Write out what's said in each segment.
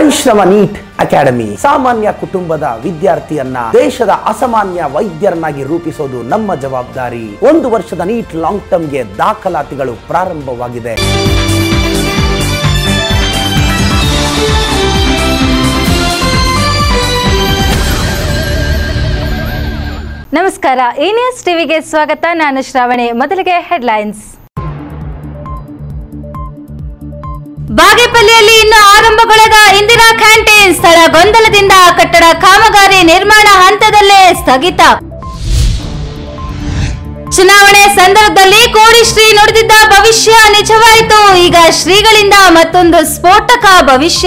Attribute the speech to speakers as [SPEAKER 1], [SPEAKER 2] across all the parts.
[SPEAKER 1] ಪರಿಶ್ರಮ NEET academy ಸಾಮಾನ್ಯ ಕುಟುಂಬದ ವಿದ್ಯಾರ್ಥಿಯನ್ನ ದೇಶದ ಅಸಾಮಾನ್ಯ ವೈದ್ಯರನ್ನಾಗಿ ರೂಪಿಸೋದು ನಮ್ಮ ಜವಾಬ್ದಾರಿ ಒಂದು ವರ್ಷದ ನೀಟ್ ಲಾಂಗ್ ಟರ್ಮ್ಗೆ ದಾಖಲಾತಿಗಳು ಪ್ರಾರಂಭವಾಗಿದೆ
[SPEAKER 2] ನಮಸ್ಕಾರ ಈ ನ್ಯೂಸ್ ಟಿವಿಗೆ ಸ್ವಾಗತ ನಾನು ಶ್ರಾವಣಿ ಮೊದಲಿಗೆ ಹೆಡ್ಲೈನ್ಸ್ ಬಾಗೇಪಲ್ಲಿಯಲ್ಲಿ ಇನ್ನು ಆರಂಭಗೊಳ್ಳದ ಇಂದಿರಾ ಕ್ಯಾಂಟೀನ್ ಸ್ಥಳ ಗೊಂದಲದಿಂದ ಕಟ್ಟಡ ಕಾಮಗಾರಿ ನಿರ್ಮಾಣ ಹಂತದಲ್ಲೇ ಸ್ಥಗಿತ ಚುನಾವಣೆ ಸಂದರ್ಭದಲ್ಲಿ ಕೋಡಿ ಶ್ರೀ ನುಡಿದಿದ್ದ ಭವಿಷ್ಯ ನಿಜವಾಯಿತು ಈಗ ಶ್ರೀಗಳಿಂದ ಮತ್ತೊಂದು ಸ್ಫೋಟಕ ಭವಿಷ್ಯ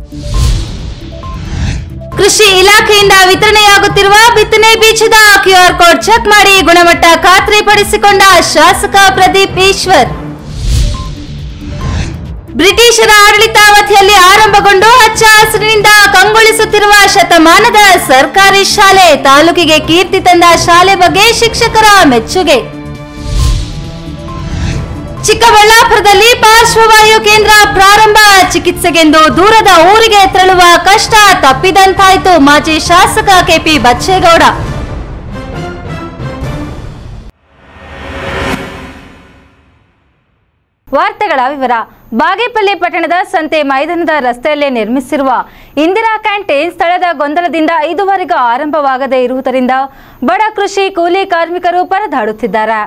[SPEAKER 2] ಕೃಷಿ ಇಲಾಖೆಯಿಂದ ವಿತರಣೆಯಾಗುತ್ತಿರುವ ಬಿತ್ತನೆ ಬೀಜದ ಕ್ಯೂಆರ್ ಕೋಡ್ ಚೆಕ್ ಮಾಡಿ ಗುಣಮಟ್ಟ ಖಾತ್ರಿಪಡಿಸಿಕೊಂಡ ಶಾಸಕ ಪ್ರದೀಪ್ ಈಶ್ವರ್ ಬ್ರಿಟಿಷರ ಆಡಳಿತಾವಧಿಯಲ್ಲಿ ಆರಂಭಗೊಂಡು ಹಚ್ಚ ಹಸಿರಿನಿಂದ ಕಂಗೊಳಿಸುತ್ತಿರುವ ಶತಮಾನದ ಸರ್ಕಾರಿ ಶಾಲೆ ತಾಲೂಕಿಗೆ ಕೀರ್ತಿ ತಂದ ಶಾಲೆ ಬಗ್ಗೆ ಶಿಕ್ಷಕರ ಮೆಚ್ಚುಗೆ ಚಿಕ್ಕಬಳ್ಳಾಪುರದಲ್ಲಿ ಪಾರ್ಶ್ವವಾಯು ಕೇಂದ್ರ ಪ್ರಾರಂಭ ಚಿಕಿತ್ಸೆಗೆಂದು ದೂರದ ಊರಿಗೆ ತೆರಳುವ ಕಷ್ಟ ತಪ್ಪಿದಂತಾಯಿತು ಮಾಜಿ ಶಾಸಕ ಕೆಪಿ ಬಚ್ಚೇಗೌಡ ವಾರ್ತೆಗಳ ವಿವರ ಬಾಗೇಪಲ್ಲಿ ಪಟ್ಟಣದ ಸಂತೆ ಮೈದಾನದ ರಸ್ತೆಯಲ್ಲಿ ನಿರ್ಮಿಸಿರುವ ಇಂದಿರಾ ಕ್ಯಾಂಟೀನ್ ಸ್ಥಳದ ಗೊಂದಲದಿಂದ ಇದುವರೆಗೂ ಆರಂಭವಾಗದೇ ಇರುವುದರಿಂದ ಬಡ ಕೃಷಿ ಕೂಲಿ ಕಾರ್ಮಿಕರು ಪರದಾಡುತ್ತಿದ್ದಾರೆ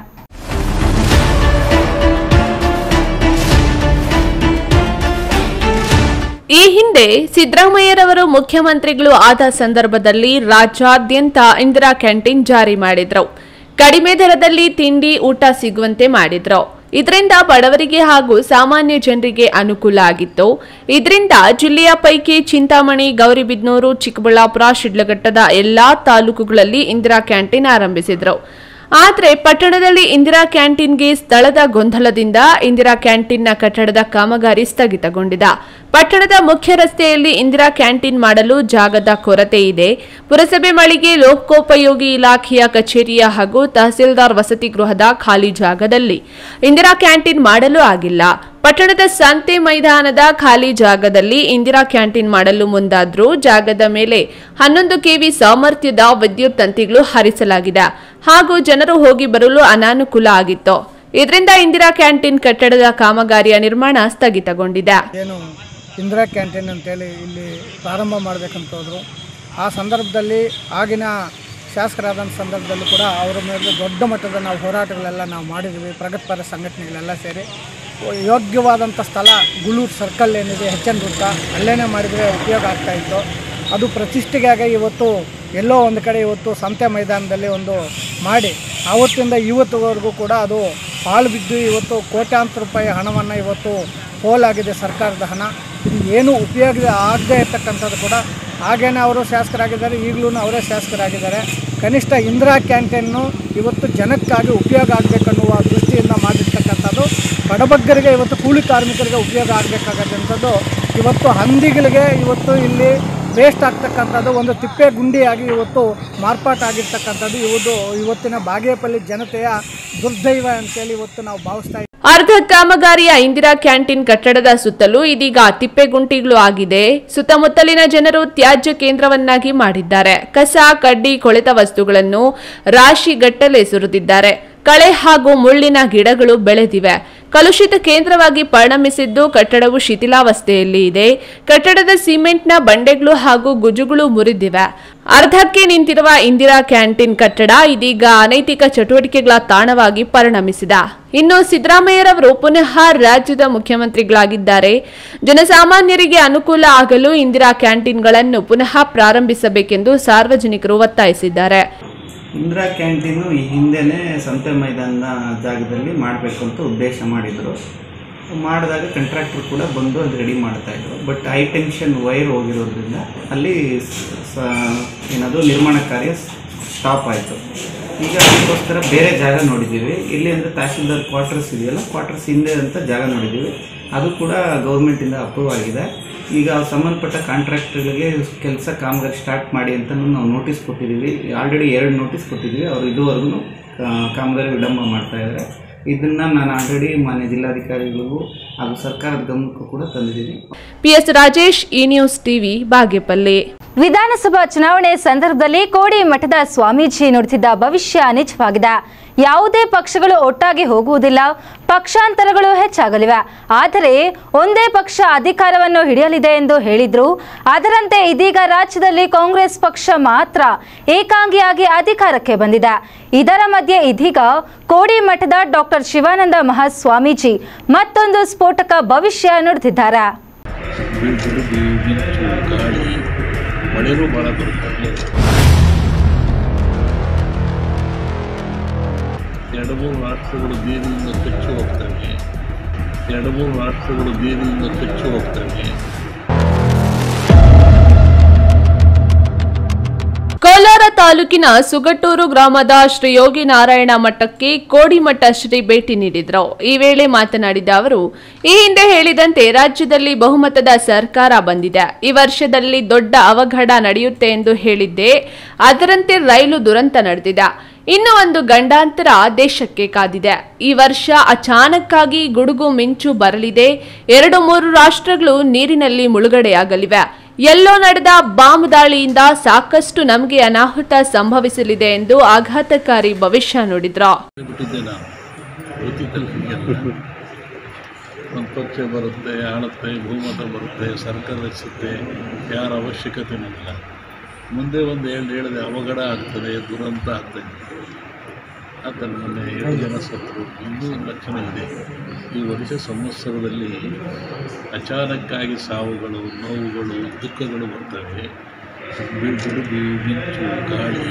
[SPEAKER 3] ಈ ಹಿಂದೆ ಸಿದ್ದರಾಮಯ್ಯರವರು ಮುಖ್ಯಮಂತ್ರಿಗಳು ಆದ ಸಂದರ್ಭದಲ್ಲಿ ರಾಜ್ಯಾದ್ಯಂತ ಇಂದಿರಾ ಕ್ಯಾಂಟೀನ್ ಜಾರಿ ಮಾಡಿದ್ರು ಕಡಿಮೆ ದರದಲ್ಲಿ ತಿಂಡಿ ಊಟ ಸಿಗುವಂತೆ ಮಾಡಿದ್ರು ಇದರಿಂದ ಬಡವರಿಗೆ ಹಾಗೂ ಸಾಮಾನ್ಯ ಜನರಿಗೆ ಅನುಕೂಲ ಆಗಿತ್ತು ಇದರಿಂದ ಜಿಲ್ಲೆಯ ಪೈಕಿ ಚಿಂತಾಮಣಿ ಗೌರಿಬಿದನೂರು ಚಿಕ್ಕಬಳ್ಳಾಪುರ ಶಿಡ್ಲಘಟ್ಟದ ಎಲ್ಲಾ ತಾಲೂಕುಗಳಲ್ಲಿ ಇಂದಿರಾ ಕ್ಯಾಂಟೀನ್ ಆರಂಭಿಸಿದ್ರು ಆದರೆ ಪಟ್ಟಣದಲ್ಲಿ ಇಂದಿರಾ ಕ್ಯಾಂಟೀನ್ಗೆ ಸ್ಥಳದ ಗೊಂದಲದಿಂದ ಇಂದಿರಾ ಕ್ಯಾಂಟೀನ್ನ ಕಟ್ಟಡದ ಕಾಮಗಾರಿ ಸ್ಥಗಿತಗೊಂಡಿದೆ ಪಟ್ಟಣದ ಮುಖ್ಯ ರಸ್ತೆಯಲ್ಲಿ ಇಂದಿರಾ ಕ್ಯಾಂಟೀನ್ ಮಾಡಲು ಜಾಗದ ಕೊರತೆ ಇದೆ ಪುರಸಭೆ ಮಳಿಗೆ ಲೋಕೋಪಯೋಗಿ ಇಲಾಖೆಯ ಕಚೇರಿಯ ಹಾಗೂ ತಹಸೀಲ್ದಾರ್ ವಸತಿ ಗೃಹದ ಖಾಲಿ ಜಾಗದಲ್ಲಿ ಇಂದಿರಾ ಕ್ಯಾಂಟೀನ್ ಮಾಡಲು ಆಗಿಲ್ಲ ಪಟ್ಟಣದ ಸಂತೆ ಮೈದಾನದ ಖಾಲಿ ಜಾಗದಲ್ಲಿ ಇಂದಿರಾ ಕ್ಯಾಂಟೀನ್ ಮಾಡಲು ಮುಂದಾದ್ರೂ ಜಾಗದ ಮೇಲೆ ಹನ್ನೊಂದು ಕೆವಿ ಸಾಮರ್ಥ್ಯದ ವಿದ್ಯುತ್ ತಂತಿಗಳು ಹರಿಸಲಾಗಿದೆ ಹಾಗೂ ಜನರು ಹೋಗಿ ಬರಲು ಅನಾನುಕೂಲ ಆಗಿತ್ತು ಇದರಿಂದ ಇಂದಿರಾ ಕ್ಯಾಂಟೀನ್ ಕಟ್ಟಡದ ಕಾಮಗಾರಿಯ ನಿರ್ಮಾಣ ಸ್ಥಗಿತಗೊಂಡಿದೆ
[SPEAKER 4] ಏನು ಇಂದಿರಾ ಕ್ಯಾಂಟೀನ್ ಅಂತೇಳಿ ಇಲ್ಲಿ ಪ್ರಾರಂಭ ಮಾಡಬೇಕಂತ ಹೋದರು ಆ ಸಂದರ್ಭದಲ್ಲಿ ಆಗಿನ ಶಾಸಕರಾದ ಸಂದರ್ಭದಲ್ಲೂ ಕೂಡ ಅವರ ಮೇಲೆ ದೊಡ್ಡ ಮಟ್ಟದ ನಾವು ಹೋರಾಟಗಳೆಲ್ಲ ನಾವು ಮಾಡಿದ್ವಿ ಪ್ರಗತಿಪರ ಸಂಘಟನೆಗಳೆಲ್ಲ ಸೇರಿ ಯೋಗ್ಯವಾದಂಥ ಸ್ಥಳ ಗುಳೂರು ಸರ್ಕಲ್ ಏನಿದೆ ಎಚ್ ಎನ್ ವೃತ್ತ ಅಲ್ಲೇ ಮಾಡಿದರೆ ಉಪಯೋಗ ಆಗ್ತಾಯಿತ್ತು ಅದು ಪ್ರತಿಷ್ಠೆಗಾಗಿ ಇವತ್ತು ಎಲ್ಲೋ ಒಂದು ಕಡೆ ಇವತ್ತು ಸಂತೆ ಮೈದಾನದಲ್ಲಿ ಒಂದು ಮಾಡಿ ಆವತ್ತಿಂದ ಇವತ್ತುವರೆಗೂ ಕೂಡ ಅದು ಪಾಳು ಬಿದ್ದು ಇವತ್ತು ಕೋಟ್ಯಾಂತರ ರೂಪಾಯಿ ಹಣವನ್ನು ಇವತ್ತು ಪೋಲಾಗಿದೆ ಸರ್ಕಾರದ ಹಣ ಇದು ಏನೂ ಉಪಯೋಗ ಆಗದೇ ಇರ್ತಕ್ಕಂಥದ್ದು ಕೂಡ ಹಾಗೇನೆ ಅವರು ಶಾಸಕರಾಗಿದ್ದಾರೆ ಈಗಲೂ ಅವರೇ ಶಾಸಕರಾಗಿದ್ದಾರೆ ಕನಿಷ್ಠ ಇಂದಿರಾ ಕ್ಯಾಂಟೀನ್ನು ಇವತ್ತು ಜನಕ್ಕಾಗಿ ಉಪಯೋಗ ಆಗಬೇಕನ್ನುವ ದೃಷ್ಟಿಯಿಂದ ಮಾಡಿರ್ತಕ್ಕಂಥದ್ದು ಬಡಬಗ್ಗರಿಗೆ ಇವತ್ತು ಕೂಲಿ ಕಾರ್ಮಿಕರಿಗೆ ಉಪಯೋಗ ಆಗಬೇಕಾಗತ್ತಂಥದ್ದು ಇವತ್ತು ಹಂದಿಗಳಿಗೆ ಇವತ್ತು ಇಲ್ಲಿ ವೇಸ್ಟ್ ಆಗ್ತಕ್ಕಂಥದ್ದು ಒಂದು ತಿಪ್ಪೆ ಗುಂಡಿಯಾಗಿ ಇವತ್ತು ಮಾರ್ಪಾಟಾಗಿರ್ತಕ್ಕಂಥದ್ದು ಇವತ್ತು ಇವತ್ತಿನ ಬಾಗೇಪಲ್ಲಿ ಜನತೆಯ ದುರ್ದೈವ ಅಂತೇಳಿ ಇವತ್ತು ನಾವು ಭಾವಿಸ್ತಾ ಇದ್ದೀವಿ.
[SPEAKER 3] ಅರ್ಧ ಕಾಮಗಾರಿಯ ಇಂದಿರಾ ಕ್ಯಾಂಟೀನ್ ಕಟ್ಟಡದ ಸುತ್ತಲೂ ಇದೀಗ ತಿಪ್ಪೆಗುಂಟಿಗಳು ಆಗಿದೆ ಸುತ್ತಮುತ್ತಲಿನ ಜನರು ತ್ಯಾಜ್ಯ ಕೇಂದ್ರವನ್ನಾಗಿ ಮಾಡಿದ್ದಾರೆ ಕಸ ಕಡ್ಡಿ ಕೊಳೆತ ವಸ್ತುಗಳನ್ನು ರಾಶಿಗಟ್ಟಲೆ ಸುರಿದಿದ್ದಾರೆ ಕಳೆ ಹಾಗೂ ಮುಳ್ಳಿನ ಗಿಡಗಳು ಬೆಳೆದಿವೆ ಕಲುಷಿತ ಕೇಂದ್ರವಾಗಿ ಪರಿಣಮಿಸಿದ್ದು ಕಟ್ಟಡವು ಶಿಥಿಲಾವಸ್ಥೆಯಲ್ಲಿ ಇದೆ ಕಟ್ಟಡದ ಸಿಮೆಂಟ್ನ ಬಂಡೆಗಳು ಹಾಗೂ ಗುಜುಗಳು ಮುರಿದಿವೆ ಅರ್ಧಕ್ಕೆ ನಿಂತಿರುವ ಇಂದಿರಾ ಕ್ಯಾಂಟೀನ್ ಕಟ್ಟಡ ಇದೀಗ ಅನೈತಿಕ ಚಟುವಟಿಕೆಗಳ ತಾಣವಾಗಿ ಪರಿಣಮಿಸಿದೆ ಇನ್ನು ಸಿದ್ದರಾಮಯ್ಯರವರು ಪುನಃ ರಾಜ್ಯದ ಮುಖ್ಯಮಂತ್ರಿಗಳಾಗಿದ್ದಾರೆ ಜನಸಾಮಾನ್ಯರಿಗೆ ಅನುಕೂಲ ಆಗಲು ಇಂದಿರಾ ಕ್ಯಾಂಟೀನ್ಗಳನ್ನು ಪುನಃ ಪ್ರಾರಂಭಿಸಬೇಕೆಂದು ಸಾರ್ವಜನಿಕರು ಒತ್ತಾಯಿಸಿದ್ದಾರೆ
[SPEAKER 5] ಇಂದಿರಾ ಕ್ಯಾಂಟೀನು ಈ ಹಿಂದೆನೇ ಸಂತೆ ಮೈದಾನದ ಜಾಗದಲ್ಲಿ ಮಾಡಬೇಕು ಅಂತ ಉದ್ದೇಶ ಮಾಡಿದರು ಮಾಡಿದಾಗ ಕಂಟ್ರಾಕ್ಟರ್ ಕೂಡ ಬಂದು ಅದು ರೆಡಿ ಮಾಡ್ತಾಯಿದ್ರು ಬಟ್ ಹೈ ಟೆನ್ಷನ್ ವೈರ್ ಹೋಗಿರೋದ್ರಿಂದ ಅಲ್ಲಿ ಸ- ಸ- ಏನದು ನಿರ್ಮಾಣ ಕಾರ್ಯ ಸ್ಟಾಪ್ ಆಯಿತು ಈಗ ಅದಕ್ಕೋಸ್ಕರ ಬೇರೆ ಜಾಗ ನೋಡಿದ್ದೀವಿ ಇಲ್ಲಿ ಅಂದರೆ ತಹಸೀಲ್ದಾರ್ ಕ್ವಾರ್ಟರ್ಸ್ ಇದೆಯಲ್ಲ ಕ್ವಾರ್ಟರ್ಸ್ ಹಿಂದೆ ಅಂತ ಜಾಗ ನೋಡಿದ್ದೀವಿ ಅದು ಕೂಡ ಗೌರ್ಮೆಂಟಿಂದ ಅಪ್ರೂವ್ ಆಗಿದೆ ಈಗ ಸಂಬಂಧಪಟ್ಟ ಕಾಂಟ್ರಾಕ್ಟರ್ಗಳಿಗೆ ಕೆಲಸ ಕಾಮಗಾರಿ ಸ್ಟಾರ್ಟ್ ಮಾಡಿ ಅಂತ ನಾವು ನೋಟಿಸ್ ಕೊಟ್ಟಿದ್ದೀವಿ ಆಲ್ರೆಡಿ ಎರಡು ನೋಟಿಸ್ ಕೊಟ್ಟಿದ್ದೀವಿ ಅವರು ಇದುವರೆಗೂ ಕಾಮಗಾರಿ ವಿಳಂಬ ಮಾಡ್ತಾ ಇದ್ದಾರೆ ಇದನ್ನ ನಾನು ಆಲ್ರೆಡಿ ಮಾನ್ಯ ಜಿಲ್ಲಾಧಿಕಾರಿಗಳಿಗೂ ಹಾಗೂ ಸರ್ಕಾರದ ಗಮನಕ್ಕೂ ಕೂಡ ತಂದಿದ್ದೀನಿ
[SPEAKER 3] PS Rajesh E news TV Bagepalli
[SPEAKER 2] ವಿಧಾನಸಭಾ ಚುನಾವಣೆ ಸಂದರ್ಭದಲ್ಲಿ ಕೋಡಿ ಮಠದ ಸ್ವಾಮೀಜಿ ನುಡಿಸಿದ್ದ ಭವಿಷ್ಯ ನಿಜವಾಗಿದೆ ಯಾವುದೇ ಪಕ್ಷಗಳು ಒಟ್ಟಾಗಿ ಹೋಗುವುದಿಲ್ಲ ಪಕ್ಷಾಂತರಗಳು ಹೆಚ್ಚಾಗಲಿವೆ ಆದರೆ ಒಂದೇ ಪಕ್ಷ ಅಧಿಕಾರವನ್ನು ಹಿಡಿಯಲಿದೆ ಎಂದು ಹೇಳಿದ್ರು ಅದರಂತೆ ಇದೀಗ ರಾಜ್ಯದಲ್ಲಿ ಕಾಂಗ್ರೆಸ್ ಪಕ್ಷ ಮಾತ್ರ ಏಕಾಂಗಿಯಾಗಿ ಅಧಿಕಾರಕ್ಕೆ ಬಂದಿದೆ ಇದರ ಮಧ್ಯೆ ಇದೀಗ ಕೋಡಿ ಮಠದ ಡಾಕ್ಟರ್ ಶಿವಾನಂದ ಮಹಾಸ್ವಾಮೀಜಿ ಮತ್ತೊಂದು ಸ್ಫೋಟಕ ಭವಿಷ್ಯ ನುಡಿದಿದ್ದಾರೆ
[SPEAKER 6] ಗುಡುಗು ಮಿಂಚು ಗಾಳಿ ಮಳೆನೂ ಭಾಳ ಬರುತ್ತದೆ ಎರಡು ಮೂರು ರಾಷ್ಟ್ರಗಳು ಬೀದಿಯಿಂದ ಕಚ್ಚಿ ಹೋಗ್ತವೆ ಎರಡು ಮೂರು ರಾಷ್ಟ್ರಗಳು ಬೀದಿಯಿಂದ ಕಚ್ಚಿ ಹೋಗ್ತವೆ
[SPEAKER 3] ಕೋಲಾರ ತಾಲೂಕಿನ ಸುಗಟೂರು ಗ್ರಾಮದ ಶ್ರೀ ಯೋಗಿ ನಾರಾಯಣ ಮಠಕ್ಕೆ ಕೋಡಿಮಠ ಶ್ರೀ ಭೇಟಿ ನೀಡಿದ್ರು ಈ ವೇಳೆ ಮಾತನಾಡಿದ ಅವರು ಈ ಹಿಂದೆ ಹೇಳಿದಂತೆ ರಾಜ್ಯದಲ್ಲಿ ಬಹುಮತದ ಸರ್ಕಾರ ಬಂದಿದೆ ಈ ವರ್ಷದಲ್ಲಿ ದೊಡ್ಡ ಅವಘಡ ನಡೆಯುತ್ತೆ ಎಂದು ಹೇಳಿದ್ದೆ ಅದರಂತೆ ರೈಲು ದುರಂತ ನಡೆದಿದೆ ಇನ್ನು ಒಂದು ಗಂಡಾಂತರ ದೇಶಕ್ಕೆ ಕಾದಿದೆ ಈ ವರ್ಷ ಅಚಾನಕ್ಕಾಗಿ ಗುಡುಗು ಮಿಂಚು ಬರಲಿದೆ ಎರಡು ಮೂರು ರಾಷ್ಟ್ರಗಳು ನೀರಿನಲ್ಲಿ ಮುಳುಗಡೆಯಾಗಲಿವೆ ಎಲ್ಲೋ ನಡೆದ ಬಾಂಬ್ ದಾಳಿಯಿಂದ ಸಾಕಷ್ಟು ನಮಗೆ ಅನಾಹುತ ಸಂಭವಿಸಲಿದೆ ಎಂದು ಆಘಾತಕಾರಿ ಭವಿಷ್ಯ ನುಡಿದ್ರು
[SPEAKER 6] ಬಿಟ್ಟಿದ್ದೆ ನಾನು ಗೊತ್ತಿದ್ದಲ್ಲ ನಿಮಗೆಲ್ಲ ಒಂದು ಪಕ್ಷ ಬರುತ್ತೆ ಆಳುತ್ತೆ ಬಹುಮತ ಬರುತ್ತೆ ಸರ್ಕಾರ ರಚಿಸುತ್ತೆ ಯಾರ ಅವಶ್ಯಕತೆನೂ ಇಲ್ಲ ಮುಂದೆ ಒಂದು ಹೇಳಿ ಹೇಳಿದೆ ಅವಘಡ ಆಗ್ತದೆ ದುರಂತ ಆಗ್ತದೆ ಆ ಥರ ಮೊನ್ನೆ ಏಳು ಜನ ಸತ್ತರು ಇನ್ನೂ ಲಕ್ಷಣ ಇದೆ ಈ ವರ್ಷ ಸಂವತ್ಸರದಲ್ಲಿ ಅಚಾನಕ್ಕಾಗಿ ಸಾವುಗಳು ನೋವುಗಳು ದುಃಖಗಳು ಬರ್ತವೆ ಗುಡುಗು ಮಿಂಚು ಗಾಳಿ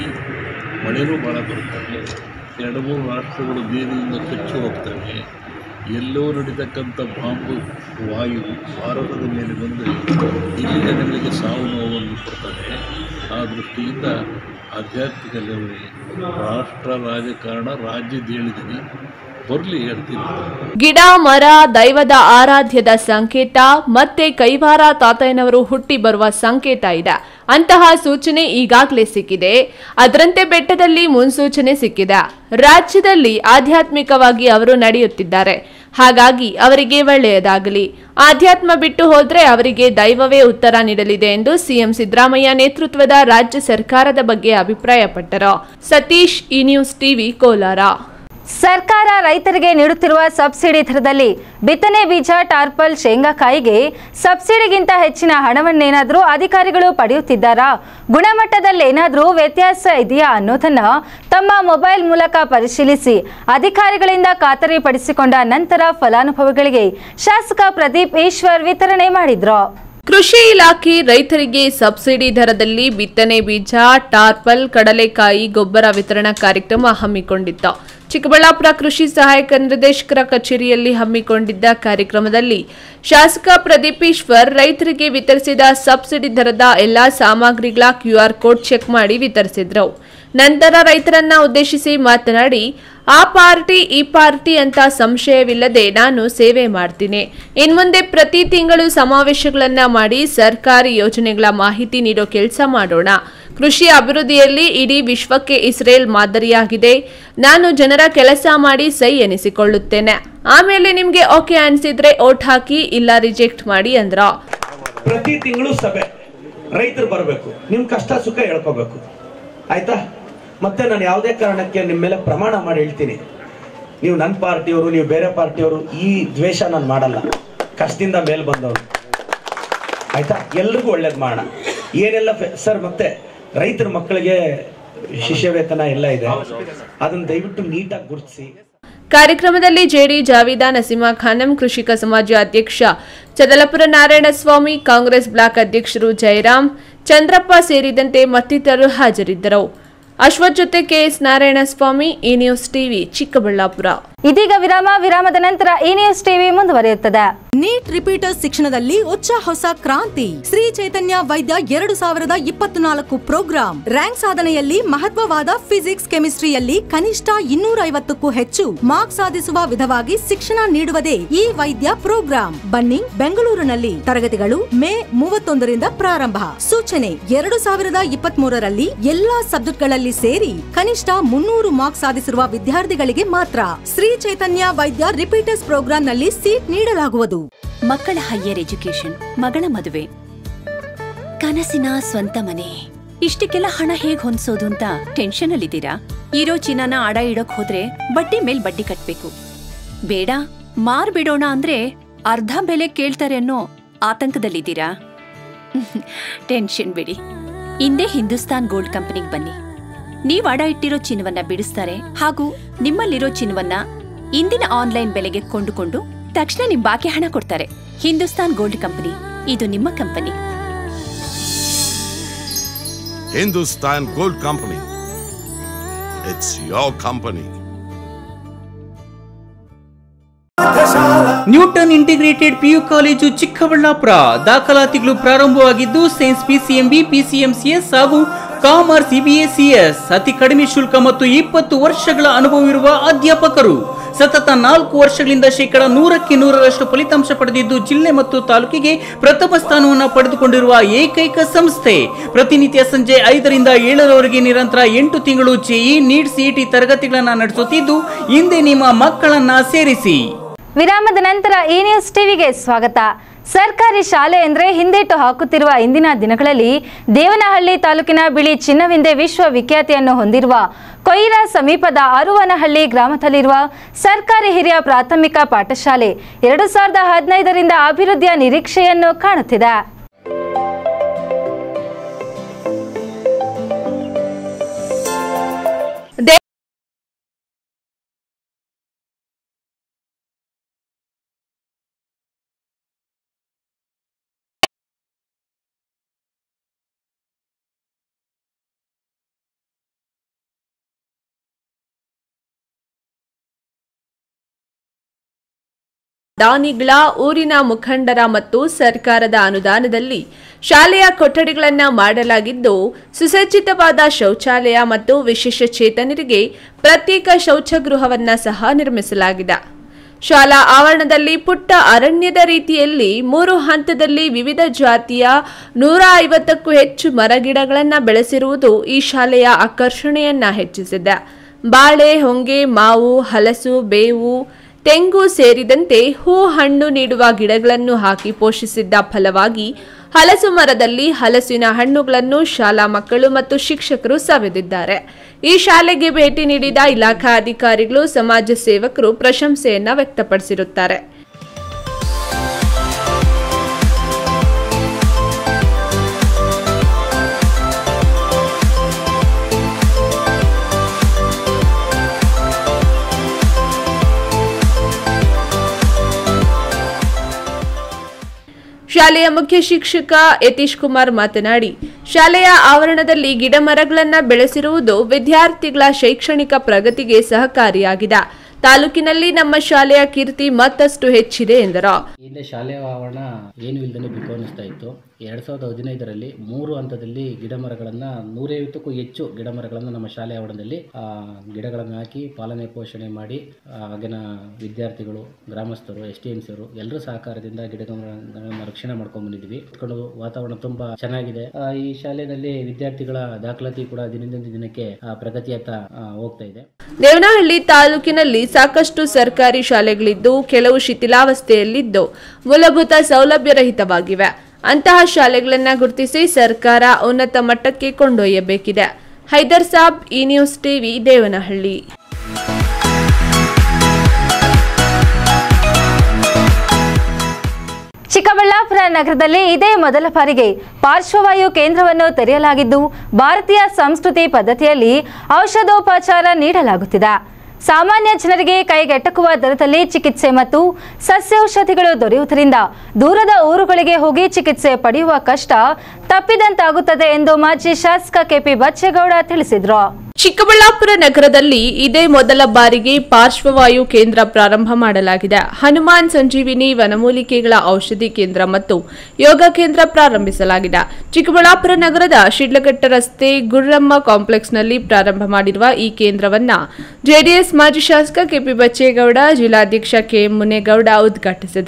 [SPEAKER 6] ಮಳೆನೂ ಭಾಳ ಬರುತ್ತವೆ ಎರಡು ಮೂರು ರಾಷ್ಟ್ರಗಳು ಬೀದಿಯಿಂದ ಕಚ್ಚಿ ಹೋಗ್ತವೆ ಎಲ್ಲೋ ನಡೀತಕ್ಕಂಥ ಬಾಂಬು ವಾಯು ಭಾರತದ ಮೇಲೆ ಬಂದು ಇಲ್ಲಿ ಜನಗಳಿಗೆ ಸಾವು ನೋವನ್ನು ಕೊಡ್ತದೆ ಆ ದೃಷ್ಟಿಯಿಂದ ಆಧ್ಯಾತ್ಮಿಕ ಲೆವೆಲ್ ರಾಷ್ಟ್ರ ರಾಜಕಾರಣ ರಾಜ್ಯದ ಹೇಳಿದ್ದೀನಿ ಬರಲಿ ಹೇಳ್ತೀನಿ
[SPEAKER 3] ಗಿಡ ಮರ ದೈವದ ಆರಾಧ್ಯದ ಸಂಕೇತ ಮತ್ತೆ ಕೈವಾರ ತಾತಯ್ಯನವರು ಹುಟ್ಟಿ ಬರುವ ಸಂಕೇತ ಇದೆ ಅಂತಹ ಸೂಚನೆ ಈಗಾಗಲೇ ಸಿಕ್ಕಿದೆ ಅದರಂತೆ ಬೆಟ್ಟದಲ್ಲಿ ಮುನ್ಸೂಚನೆ ಸಿಕ್ಕಿದೆ ರಾಜ್ಯದಲ್ಲಿ ಆಧ್ಯಾತ್ಮಿಕವಾಗಿ ಅವರು ನಡೆಯುತ್ತಿದ್ದಾರೆ ಹಾಗಾಗಿ ಅವರಿಗೆ ಒಳ್ಳೆಯದಾಗಲಿ ಆಧ್ಯಾತ್ಮ ಬಿಟ್ಟು ಹೋದ್ರೆ ಅವರಿಗೆ ದೈವವೇ ಉತ್ತರ ನೀಡಲಿದೆ ಎಂದು ಸಿಎಂ ಸಿದ್ದರಾಮಯ್ಯ ನೇತೃತ್ವದ ರಾಜ್ಯ ಸರ್ಕಾರದ ಬಗ್ಗೆ ಅಭಿಪ್ರಾಯಪಟ್ಟರು ಸತೀಶ್ ಈ ನ್ಯೂಸ್ ಟಿವಿ ಕೋಲಾರ
[SPEAKER 2] ಸರ್ಕಾರ ರೈತರಿಗೆ ನೀಡುತ್ತಿರುವ ಸಬ್ಸಿಡಿ ದರದಲ್ಲಿ ಬಿತ್ತನೆ ಬೀಜ ಟಾರ್ಪಲ್ ಶೇಂಗಾಕಾಯಿಗೆ ಸಬ್ಸಿಡಿಗಿಂತ ಹೆಚ್ಚಿನ ಹಣವನ್ನೇನಾದರೂ ಅಧಿಕಾರಿಗಳು ಪಡೆಯುತ್ತಿದ್ದಾರಾ ಗುಣಮಟ್ಟದಲ್ಲೇನಾದರೂ ವ್ಯತ್ಯಾಸ ಇದೆಯಾ ಅನ್ನೋದನ್ನ ತಮ್ಮ ಮೊಬೈಲ್ ಮೂಲಕ ಪರಿಶೀಲಿಸಿ ಅಧಿಕಾರಿಗಳಿಂದ ಖಾತರಿಪಡಿಸಿಕೊಂಡ ನಂತರ ಫಲಾನುಭವಿಗಳಿಗೆ ಶಾಸಕ ಪ್ರದೀಪ್ ಈಶ್ವರ್ ವಿತರಣೆ ಮಾಡಿದ್ರು
[SPEAKER 3] ಕೃಷಿ ಇಲಾಖೆ ರೈತರಿಗೆ ಸಬ್ಸಿಡಿ ದರದಲ್ಲಿ ಬಿತ್ತನೆ ಬೀಜ ಟಾರ್ಪಲ್ ಕಡಲೆಕಾಯಿ ಗೊಬ್ಬರ ವಿತರಣಾ ಕಾರ್ಯಕ್ರಮ ಹಮ್ಮಿಕೊಂಡಿತ್ತು ಚಿಕ್ಕಬಳ್ಳಾಪುರ ಕೃಷಿ ಸಹಾಯಕ ನಿರ್ದೇಶಕರ ಕಚೇರಿಯಲ್ಲಿ ಹಮ್ಮಿಕೊಂಡಿದ್ದ ಕಾರ್ಯಕ್ರಮದಲ್ಲಿ ಶಾಸಕ ಪ್ರದೀಪ್ ಈಶ್ವರ್ ರೈತರಿಗೆ ವಿತರಿಸಿದ ಸಬ್ಸಿಡಿ ದರದ ಎಲ್ಲಾ ಸಾಮಗ್ರಿಗಳ ಕ್ಯೂಆರ್ ಕೋಡ್ ಚೆಕ್ ಮಾಡಿ ವಿತರಿಸಿದ್ರು ನಂತರ ರೈತರನ್ನ ಉದ್ದೇಶಿಸಿ ಮಾತನಾಡಿ ಆ ಪಾರ್ಟಿ ಈ ಪಾರ್ಟಿ ಅಂತ ಸಂಶಯವಿಲ್ಲದೆ ನಾನು ಸೇವೆ ಮಾಡ್ತೀನಿ ಇನ್ಮುಂದೆ ಪ್ರತಿ ತಿಂಗಳು ಸಮಾವೇಶಗಳನ್ನ ಮಾಡಿ ಸರ್ಕಾರಿ ಯೋಜನೆಗಳ ಮಾಹಿತಿ ನೀಡೋ ಕೆಲಸ ಮಾಡೋಣ ಕೃಷಿ ಅಭಿವೃದ್ಧಿಯಲ್ಲಿ ಇಡೀ ವಿಶ್ವಕ್ಕೆ ಇಸ್ರೇಲ್ ಮಾದರಿಯಾಗಿದೆ ನಾನು ಜನರ ಕೆಲಸ ಮಾಡಿ ಸೈ ಎನಿಸಿಕೊಳ್ಳುತ್ತೇನೆ ಆಮೇಲೆ ನಿಮ್ಗೆ ಓಕೆ ಅನ್ಸಿದ್ರೆ ಓಟ್ ಹಾಕಿ ಇಲ್ಲ ರಿಜೆಕ್ಟ್ ಮಾಡಿ ಅಂದ್ರ
[SPEAKER 7] ಪ್ರತಿ ತಿಂಗಳು ಸಭೆ ರೈತರು ಬರಬೇಕು ನಿಮ್ ಕಷ್ಟ ಸುಖ ಹೇಳ್ಕೋಬೇಕು ಆಯ್ತಾ ಮತ್ತೆ ನಾನು ಯಾವುದೇ ಕಾರಣಕ್ಕೆ ನಿಮ್ಮ ಮೇಲೆ ಪ್ರಮಾಣ ಮಾಡಿ ಹೇಳ್ತೀನಿ ನೀವು ನನ್ನ ಪಾರ್ಟಿಯವರು ನೀವು ಬೇರೆ ಪಾರ್ಟಿಯವರು ಈ ದ್ವೇಷ ನಾನು ಮಾಡಲ್ಲ ಕಷ್ಟದಿಂದ ಮೇಲ್ ಬಂದವರು ಆಯ್ತಾ ಎಲ್ರಿಗೂ ಒಳ್ಳೇದು ಮಾಡೋಣ ಏನೆಲ್ಲ ಸರ್ ಮತ್ತೆ ರೈತರ ಮಕ್ಕಳಿಗೆ ಶಿಷ್ಯ ವೇತನ ಎಲ್ಲ ಇದೆ ಅದನ್ನ ದಯವಿಟ್ಟು ನೀಟಾಗಿ ಗುರುತಿಸಿ
[SPEAKER 3] ಕಾರ್ಯಕ್ರಮದಲ್ಲಿ ಜೆಡಿ ಜಾವಿದಾ ನಸೀಮಾ ಖಾನಂ ಕೃಷಿಕ ಸಮಾಜ ಅಧ್ಯಕ್ಷ ಚದಲಪುರ ನಾರಾಯಣಸ್ವಾಮಿ ಕಾಂಗ್ರೆಸ್ ಬ್ಲಾಕ್ ಅಧ್ಯಕ್ಷರು ಜಯರಾಮ್ ಚಂದ್ರಪ್ಪ ಸೇರಿದಂತೆ ಮತ್ತಿತರರು ಹಾಜರಿದ್ದರು ಅಶ್ವಥ್ ಜೊತೆ ಕೆಎಸ್ ನಾರಾಯಣಸ್ವಾಮಿ ಈ ನ್ಯೂಸ್ ಟಿವಿ ಚಿಕ್ಕಬಳ್ಳಾಪುರ
[SPEAKER 2] ಇದೀಗ ವಿರಾಮ ವಿರಾಮದ ನಂತರ ಈ ನ್ಯೂಸ್ ಟಿವಿ ಮುಂದುವರಿಯುತ್ತದೆ
[SPEAKER 8] ನೀಟ್ ರಿಪೀಟರ್ ಶಿಕ್ಷಣದಲ್ಲಿ ಉಚ್ಚ ಹೊಸ ಕ್ರಾಂತಿ ಶ್ರೀ ಚೈತನ್ಯ ವೈದ್ಯ ಎರಡು ಸಾವಿರದ ಇಪ್ಪತ್ನಾಲ್ಕು ಪ್ರೋಗ್ರಾಂ ರ್ಯಾಂಕ್ ಸಾಧನೆಯಲ್ಲಿ ಮಹತ್ವವಾದ ಫಿಸಿಕ್ಸ್ ಕೆಮಿಸ್ಟ್ರಿಯಲ್ಲಿ ಕನಿಷ್ಠ ಇನ್ನೂರ ಐವತ್ತಕ್ಕೂ ಹೆಚ್ಚು ಮಾರ್ಕ್ಸ್ ಸಾಧಿಸುವ ವಿಧವಾಗಿ ಶಿಕ್ಷಣ ನೀಡುವುದೇ ಈ ವೈದ್ಯ ಪ್ರೋಗ್ರಾಂ ಬನ್ನಿ ಬೆಂಗಳೂರಿನಲ್ಲಿ ತರಗತಿಗಳು ಮೇ ಮೂವತ್ತೊಂದರಿಂದ ಪ್ರಾರಂಭ ಸೂಚನೆ ಎರಡು ಸಾವಿರದ ಇಪ್ಪತ್ತ್ ಮೂರರಲ್ಲಿ ಎಲ್ಲಾ ಸಬ್ಜೆಕ್ಟ್ಗಳಲ್ಲಿ ಸೇರಿ ಕನಿಷ್ಠ ಮುನ್ನೂರು ಮಾರ್ಕ್ಸ್ ಸಾಧಿಸಿರುವ ವಿದ್ಯಾರ್ಥಿಗಳಿಗೆ ಮಾತ್ರ ಶ್ರೀ ಚೈತನ್ಯ ವೈದ್ಯ ರಿಪೀಟರ್ಸ್ ಪ್ರೋಗ್ರಾಂನಲ್ಲಿ ಸೀಟ್ ನೀಡಲಾಗುವುದು
[SPEAKER 9] ಮಕ್ಕಳ ಹೈಯರ್ ಎಜುಕೇಶನ್ ಮಗಳ ಮದುವೆ ಕನಸಿನ ಸ್ವಂತ ಮನೆ ಇಷ್ಟಕ್ಕೆಲ್ಲ ಹಣ ಹೇಗ್ ಹೊಂದ್ಸೋದು ಅಂತ ಟೆನ್ಷನ್ ಅಲ್ಲಿದ್ದೀರಾ ಇರೋ ಚಿನ್ನನ ಅಡ ಇಡೋಕ್ ಹೋದ್ರೆ ಬಡ್ಡಿ ಮೇಲ್ ಬಡ್ಡಿ ಕಟ್ಬೇಕು ಬೇಡ ಮಾರ್ಬಿಡೋಣ ಅಂದ್ರೆ ಅರ್ಧ ಬೆಲೆ ಕೇಳ್ತಾರೆ ಅನ್ನೋ ಆತಂಕದಲ್ಲಿದ್ದೀರಾ ಟೆನ್ಷನ್ ಬಿಡಿ ಹಿಂದೆ ಹಿಂದೂಸ್ತಾನ್ ಗೋಲ್ಡ್ ಕಂಪನಿಗೆ ಬನ್ನಿ ನೀವ್ ಅಡ ಇಟ್ಟಿರೋ ಚಿನ್ನವನ್ನ ಬಿಡಿಸ್ತಾರೆ ಹಾಗೂ ನಿಮ್ಮಲ್ಲಿರೋ ಚಿನ್ನವನ್ನ ಇಂದಿನ ಆನ್ಲೈನ್ ಬೆಲೆಗೆ ಕೊಂಡುಕೊಂಡು ತಕ್ಷಣ ನಿಮ್ ಬಾಕಿ ಹಣ ಕೊಡ್ತಾರೆ ಹಿಂದೂಸ್ತಾನ್ ಗೋಲ್ಡ್ ಕಂಪನಿ ಇದು ನಿಮ್ಮ company
[SPEAKER 10] Hindustan Gold Company. It's your company.
[SPEAKER 11] Newton integrated PU college Chikkaballapur ದಾಖಲಾತಿಗಳು ಪ್ರಾರಂಭವಾಗಿದ್ದು ಸೈನ್ಸ್ ಪಿಸಿಎಂಬಿ ಪಿಸಿಎಂಸಿಎಸ್ ಹಾಗೂ ಕಾಮರ್ಸ್ ಇಬಿಎಸಿಎಸ್ ಅತಿ ಕಡಿಮೆ ಶುಲ್ಕ ಮತ್ತು ಇಪ್ಪತ್ತು ವರ್ಷಗಳ ಅನುಭವವಿರುವ ಅಧ್ಯಾಪಕರು ಸತತ ನಾಲ್ಕು ವರ್ಷಗಳಿಂದ ಶೇಕಡ ನೂರಕ್ಕೆ ನೂರರಷ್ಟು ಫಲಿತಾಂಶ ಪಡೆದಿದ್ದು ಜಿಲ್ಲೆ ಮತ್ತು ತಾಲೂಕಿಗೆ ಪ್ರಥಮ ಸ್ಥಾನವನ್ನು ಪಡೆದುಕೊಂಡಿರುವ ಏಕೈಕ ಸಂಸ್ಥೆ ಪ್ರತಿನಿತ್ಯ ಸಂಜೆ ಐದರಿಂದ ಏಳರವರೆಗೆ ನಿರಂತರ ಎಂಟು ತಿಂಗಳು ಜೆಇ ನೀಟ್ ಸಿಇಟಿ ತರಗತಿಗಳನ್ನು ನಡೆಸುತ್ತಿದ್ದು ಹಿಂದೆ ನಿಮ್ಮ ಮಕ್ಕಳನ್ನ ಸೇರಿಸಿ
[SPEAKER 2] ವಿರಾಮದ ನಂತರ ಈ ನ್ಯೂಸ್ ಟಿವಿಗೆ ಸ್ವಾಗತ ಸರ್ಕಾರಿ ಶಾಲೆ ಎಂದರೆ ಹಿಂದೇಟು ಹಾಕುತ್ತಿರುವ ಇಂದಿನ ದಿನಗಳಲ್ಲಿ ದೇವನಹಳ್ಳಿ ತಾಲೂಕಿನ ಬಿಳಿ ಚಿನ್ನವಿಂದೆ ವಿಶ್ವವಿಖ್ಯಾತಿಯನ್ನು ಹೊಂದಿರುವ ಕೊಯ್ರಾ ಸಮೀಪದ ಅರುವನಹಳ್ಳಿ ಗ್ರಾಮದಲ್ಲಿರುವ ಸರ್ಕಾರಿ ಹಿರಿಯ ಪ್ರಾಥಮಿಕ ಪಾಠಶಾಲೆ ಎರಡು ಸಾವಿರದ ಹದಿನೈದರಿಂದ ಅಭಿವೃದ್ಧಿಯ ನಿರೀಕ್ಷೆಯನ್ನು ಕಾಣುತ್ತಿದೆ
[SPEAKER 3] ದಾನಿಗಳ ಊರಿನ ಮುಖಂಡರ ಮತ್ತು ಸರ್ಕಾರದ ಅನುದಾನದಲ್ಲಿ ಶಾಲೆಯ ಕೊಠಡಿಗಳನ್ನು ಮಾಡಲಾಗಿದ್ದು ಸುಸಜ್ಜಿತವಾದ ಶೌಚಾಲಯ ಮತ್ತು ವಿಶೇಷ ಚೇತನರಿಗೆ ಪ್ರತ್ಯೇಕ ಶೌಚಗೃಹವನ್ನ ಸಹ ನಿರ್ಮಿಸಲಾಗಿದೆ ಶಾಲಾ ಆವರಣದಲ್ಲಿ ಪುಟ್ಟ ಅರಣ್ಯದ ರೀತಿಯಲ್ಲಿ ಮೂರು ಹಂತದಲ್ಲಿ ವಿವಿಧ ಜಾತಿಯ ನೂರ ಐವತ್ತಕ್ಕೂ ಹೆಚ್ಚು ಮರಗಿಡಗಳನ್ನು ಬೆಳೆಸಿರುವುದು ಈ ಶಾಲೆಯ ಆಕರ್ಷಣೆಯನ್ನ ಹೆಚ್ಚಿಸಿದೆ ಬಾಳೆ ಹೊಂಗೆ ಮಾವು ಹಲಸು ಬೇವು ತೆಂಗು ಸೇರಿದಂತೆ ಹೂ ಹಣ್ಣು ನೀಡುವ ಗಿಡಗಳನ್ನು ಹಾಕಿ ಪೋಷಿಸಿದ್ದ ಫಲವಾಗಿ ಹಲಸು ಮರದಲ್ಲಿ ಹಲಸಿನ ಹಣ್ಣುಗಳನ್ನು ಶಾಲಾ ಮಕ್ಕಳು ಮತ್ತು ಶಿಕ್ಷಕರು ಸವೆದಿದ್ದಾರೆ ಈ ಶಾಲೆಗೆ ಭೇಟಿ ನೀಡಿದ ಇಲಾಖಾ ಅಧಿಕಾರಿಗಳು ಸಮಾಜ ಸೇವಕರು ಪ್ರಶಂಸೆಯನ್ನ ವ್ಯಕ್ತಪಡಿಸಿರುತ್ತಾರೆ ಶಾಲೆಯ ಮುಖ್ಯ ಶಿಕ್ಷಕ ಯತೀಶ್ ಕುಮಾರ್ ಮಾತನಾಡಿ ಶಾಲೆಯ ಆವರಣದಲ್ಲಿ ಗಿಡ ಮರಗಳನ್ನು ಬೆಳೆಸಿರುವುದು ವಿದ್ಯಾರ್ಥಿಗಳ ಶೈಕ್ಷಣಿಕ ಪ್ರಗತಿಗೆ ಸಹಕಾರಿಯಾಗಿದೆ ತಾಲೂಕಿನಲ್ಲಿ ನಮ್ಮ ಶಾಲೆಯ ಕೀರ್ತಿ ಮತ್ತಷ್ಟು ಹೆಚ್ಚಿದೆ ಎಂದರು
[SPEAKER 12] ಹಿಂದೆ ಶಾಲೆಯ ಆವರಣ ಏನು ಇಲ್ಲದೇ ಬಿಟ್ಟು ಅನ್ನಿಸ್ತಾ ಇತ್ತು ಎರಡು ಸಾವಿರದ ಹದಿನೈದರಲ್ಲಿ ಮೂರು ಹಂತದಲ್ಲಿ ಗಿಡ ಮರಗಳನ್ನು ನೂರೈವತ್ತಕ್ಕೂ ಹೆಚ್ಚು ಗಿಡ ಮರಗಳನ್ನು ನಮ್ಮ ಶಾಲೆ ಆವರಣದಲ್ಲಿ ಆ, ಗಿಡಗಳನ್ನು ಹಾಕಿ ಪಾಲನೆ ಪೋಷಣೆ ಮಾಡಿ ಆ, ಆಗಿನ ವಿದ್ಯಾರ್ಥಿಗಳು ಗ್ರಾಮಸ್ಥರು ಎಸ್ ಟಿ ಎಂ ಸಿಯವರು ಎಲ್ಲರೂ ಸಹಕಾರದಿಂದ ಗಿಡಗಳನ್ನು ರಕ್ಷಣೆ ಮಾಡ್ಕೊಂಡು ಬಂದಿದ್ವಿ ಇಟ್ಕೊಂಡು ವಾತಾವರಣ ತುಂಬಾ ಚೆನ್ನಾಗಿದೆ ಆ, ಈ ಶಾಲೆಯಲ್ಲಿ ವಿದ್ಯಾರ್ಥಿಗಳ ದಾಖಲಾತಿ ಕೂಡ ದಿನದಿಂದ ದಿನಕ್ಕೆ ಆ, ಪ್ರಗತಿಯತ್ತ ಆ, ಹೋಗ್ತಾ ಇದೆ
[SPEAKER 3] ದೇವನಹಳ್ಳಿ ತಾಲೂಕಿನಲ್ಲಿ ಸಾಕಷ್ಟು ಸರ್ಕಾರಿ ಶಾಲೆಗಳಿದ್ದು ಕೆಲವು ಶಿಥಿಲಾವಸ್ಥೆಯಲ್ಲಿದ್ದು ಮೂಲಭೂತ ಸೌಲಭ್ಯರಹಿತವಾಗಿವೆ ಅಂತಹ ಶಾಲೆಗಳನ್ನ ಗುರುತಿಸಿ ಸರ್ಕಾರ ಉನ್ನತ ಮಟ್ಟಕ್ಕೆ ಕೊಂಡೊಯ್ಯಬೇಕಿದೆ ಹೈದರ್ ಸಾಬ್ ಈ ನ್ಯೂಸ್ ಟಿವಿ ದೇವನಹಳ್ಳಿ
[SPEAKER 2] ಚಿಕ್ಕಬಳ್ಳಾಪುರ ನಗರದಲ್ಲಿ ಇದೇ ಮೊದಲ ಬಾರಿಗೆ ಪಾರ್ಶ್ವವಾಯು ಕೇಂದ್ರವನ್ನು ತೆರೆಯಲಾಗಿದ್ದು ಭಾರತೀಯ ಸಂಸ್ಕೃತಿ ಪದ್ಧತಿಯಲ್ಲಿ ಔಷಧೋಪಚಾರ ನೀಡಲಾಗುತ್ತಿದೆ ಸಾಮಾನ್ಯ ಜನರಿಗೆ ಕೈಗೆಟಕುವ ದರದಲ್ಲಿ ಚಿಕಿತ್ಸೆ ಮತ್ತು ಸಸ್ಯೌಷಧಿಗಳು ದೊರೆಯುವುದರಿಂದ ದೂರದ ಊರುಗಳಿಗೆ ಹೋಗಿ ಚಿಕಿತ್ಸೆ ಪಡೆಯುವ ಕಷ್ಟ ತಪ್ಪಿದಂತಾಗುತ್ತದೆ ಎಂದು ಮಾಜಿ ಶಾಸಕ ಕೆಪಿ ಬಚ್ಚೇಗೌಡ ತಿಳಿಸಿದರು
[SPEAKER 3] ಚಿಕ್ಕಬಳ್ಳಾಪುರ ನಗರದಲ್ಲಿ ಇದೇ ಮೊದಲ ಬಾರಿಗೆ ಪಾರ್ಶ್ವವಾಯು ಕೇಂದ್ರ ಪ್ರಾರಂಭ ಮಾಡಲಾಗಿದೆ ಹನುಮಾನ್ ಸಂಜೀವಿನಿ ವನಮೂಲಿಕೆಗಳ ಔಷಧಿ ಕೇಂದ್ರ ಮತ್ತು ಯೋಗ ಕೇಂದ್ರ ಪ್ರಾರಂಭಿಸಲಾಗಿದೆ ಚಿಕ್ಕಬಳ್ಳಾಪುರ ನಗರದ ಶಿಡ್ಲಘಟ್ಟ ರಸ್ತೆ ಗುರ್ರಮ್ಮ ಕಾಂಪ್ಲೆಕ್ಸ್ನಲ್ಲಿ ಪ್ರಾರಂಭ ಮಾಡಿರುವ ಈ ಕೇಂದ್ರವನ್ನ ಜೆಡಿಎಸ್ ಮಾಜಿ ಶಾಸಕ ಕೆಪಿ ಬಚ್ಚೇಗೌಡ ಜಿಲ್ಲಾಧ್ಯಕ್ಷ ಕೆ ಮುನೇಗೌಡ ಉದ್ಘಾಟಿಸಿದರು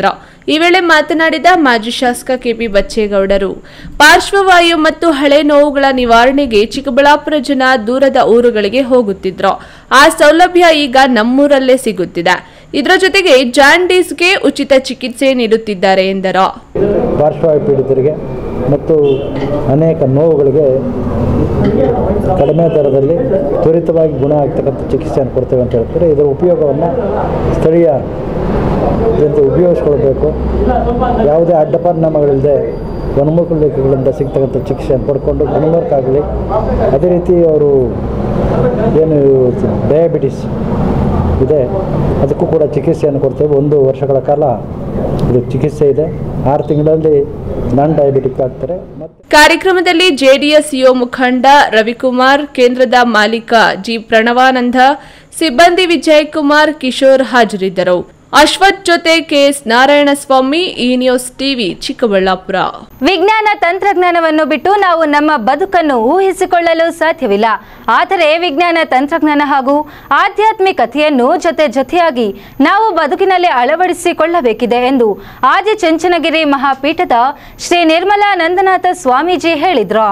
[SPEAKER 3] ಈ ವೇಳೆ ಮಾತನಾಡಿದ ಮಾಜಿ ಶಾಸಕ ಕೆಪಿ ಬಚ್ಚೇಗೌಡರು ಪಾರ್ಶ್ವವಾಯು ಮತ್ತು ಹಳೆ ನೋವುಗಳ ನಿವಾರಣೆಗೆ ಚಿಕ್ಕಬಳ್ಳಾಪುರ ಜನ ದೂರದ ಊರುಗಳಿಗೆ ಹೋಗುತ್ತಿದ್ರು ಆ ಸೌಲಭ್ಯ ಈಗ ನಮ್ಮೂರಲ್ಲೇ ಸಿಗುತ್ತಿದೆ ಇದರ ಜೊತೆಗೆ ಜಾಂಡೀಸ್ಗೆ ಉಚಿತ ಚಿಕಿತ್ಸೆ ನೀಡುತ್ತಿದ್ದಾರೆ ಎಂದರು
[SPEAKER 13] ಪಾರ್ಶ್ವವಾಯು ಪೀಡಿತರಿಗೆ ಮತ್ತು ಅನೇಕ ನೋವುಗಳಿಗೆ ಕಡಿಮೆ ದರದಲ್ಲಿ ತ್ವರಿತವಾಗಿ ಗುಣ ಆಗ್ತಕ್ಕಂಥ ಚಿಕಿತ್ಸೆಯನ್ನು ಕೊಡ್ತೇವೆ ಅಂತ ಹೇಳ್ತಾರೆ ಇದರ ಉಪಯೋಗವನ್ನು ಸ್ಥಳೀಯ ಜನತೆ ಉಪಯೋಗಿಸ್ಕೊಳ್ಬೇಕು ಯಾವುದೇ ಅಡ್ಡಪರಿಣಾಮಗಳಿಲ್ಲದೆ ವನಮೂಲಿಕೆಗಳಿಂದ ಸಿಗ್ತಕ್ಕಂಥ ಚಿಕಿತ್ಸೆಯನ್ನು ಪಡ್ಕೊಂಡು ಗುಣಮುಖರಾಗಲಿ ಅದೇ ರೀತಿ ಅವರು ಏನು ಡಯಾಬಿಟಿಸ್ ಇದೆ ಅದಕ್ಕೂ ಕೂಡ ಚಿಕಿತ್ಸೆಯನ್ನು ಕೊಡ್ತೇವೆ ಒಂದು ವರ್ಷಗಳ ಕಾಲ ಇದು ಚಿಕಿತ್ಸೆ ಇದೆ ಆರು ತಿಂಗಳಲ್ಲಿ ನಾನ್ ಡಯಾಬಿಟಿಕ್ ಆಗ್ತಾರೆ
[SPEAKER 3] ಕಾರ್ಯಕ್ರಮದಲ್ಲಿ ಜೆಡಿಎಸ್ ಯುವ ಮುಖಂಡ ರವಿಕುಮಾರ್ ಕೇಂದ್ರದ ಮಾಲೀಕ ಜಿ ಪ್ರಣವಾನಂದ ಸಿಬ್ಬಂದಿ ವಿಜಯ್ ಕುಮಾರ್ ಕಿಶೋರ್ ಹಾಜರಿದ್ದರು ಅಶ್ವಥ್ ಜೊತೆ ಕೆಎಸ್ ನಾರಾಯಣಸ್ವಾಮಿ ಈ ನ್ಯೂಸ್ ಟಿವಿ ಚಿಕ್ಕಬಳ್ಳಾಪುರ
[SPEAKER 2] ವಿಜ್ಞಾನ ತಂತ್ರಜ್ಞಾನವನ್ನು ಬಿಟ್ಟು ನಾವು ನಮ್ಮ ಬದುಕನ್ನು ಊಹಿಸಿಕೊಳ್ಳಲು ಸಾಧ್ಯವಿಲ್ಲ ಆದರೆ ವಿಜ್ಞಾನ ತಂತ್ರಜ್ಞಾನ ಹಾಗೂ ಆಧ್ಯಾತ್ಮಿಕತೆಯನ್ನು ಜೊತೆ ಜೊತೆಯಾಗಿ ನಾವು ಬದುಕಿನಲ್ಲಿ ಅಳವಡಿಸಿಕೊಳ್ಳಬೇಕಿದೆ ಎಂದು ಆದಿಚುಂಚನಗಿರಿ ಮಹಾಪೀಠದ ಶ್ರೀ ನಿರ್ಮಲಾ ನಂದನಾಥ ಸ್ವಾಮೀಜಿ ಹೇಳಿದ್ರು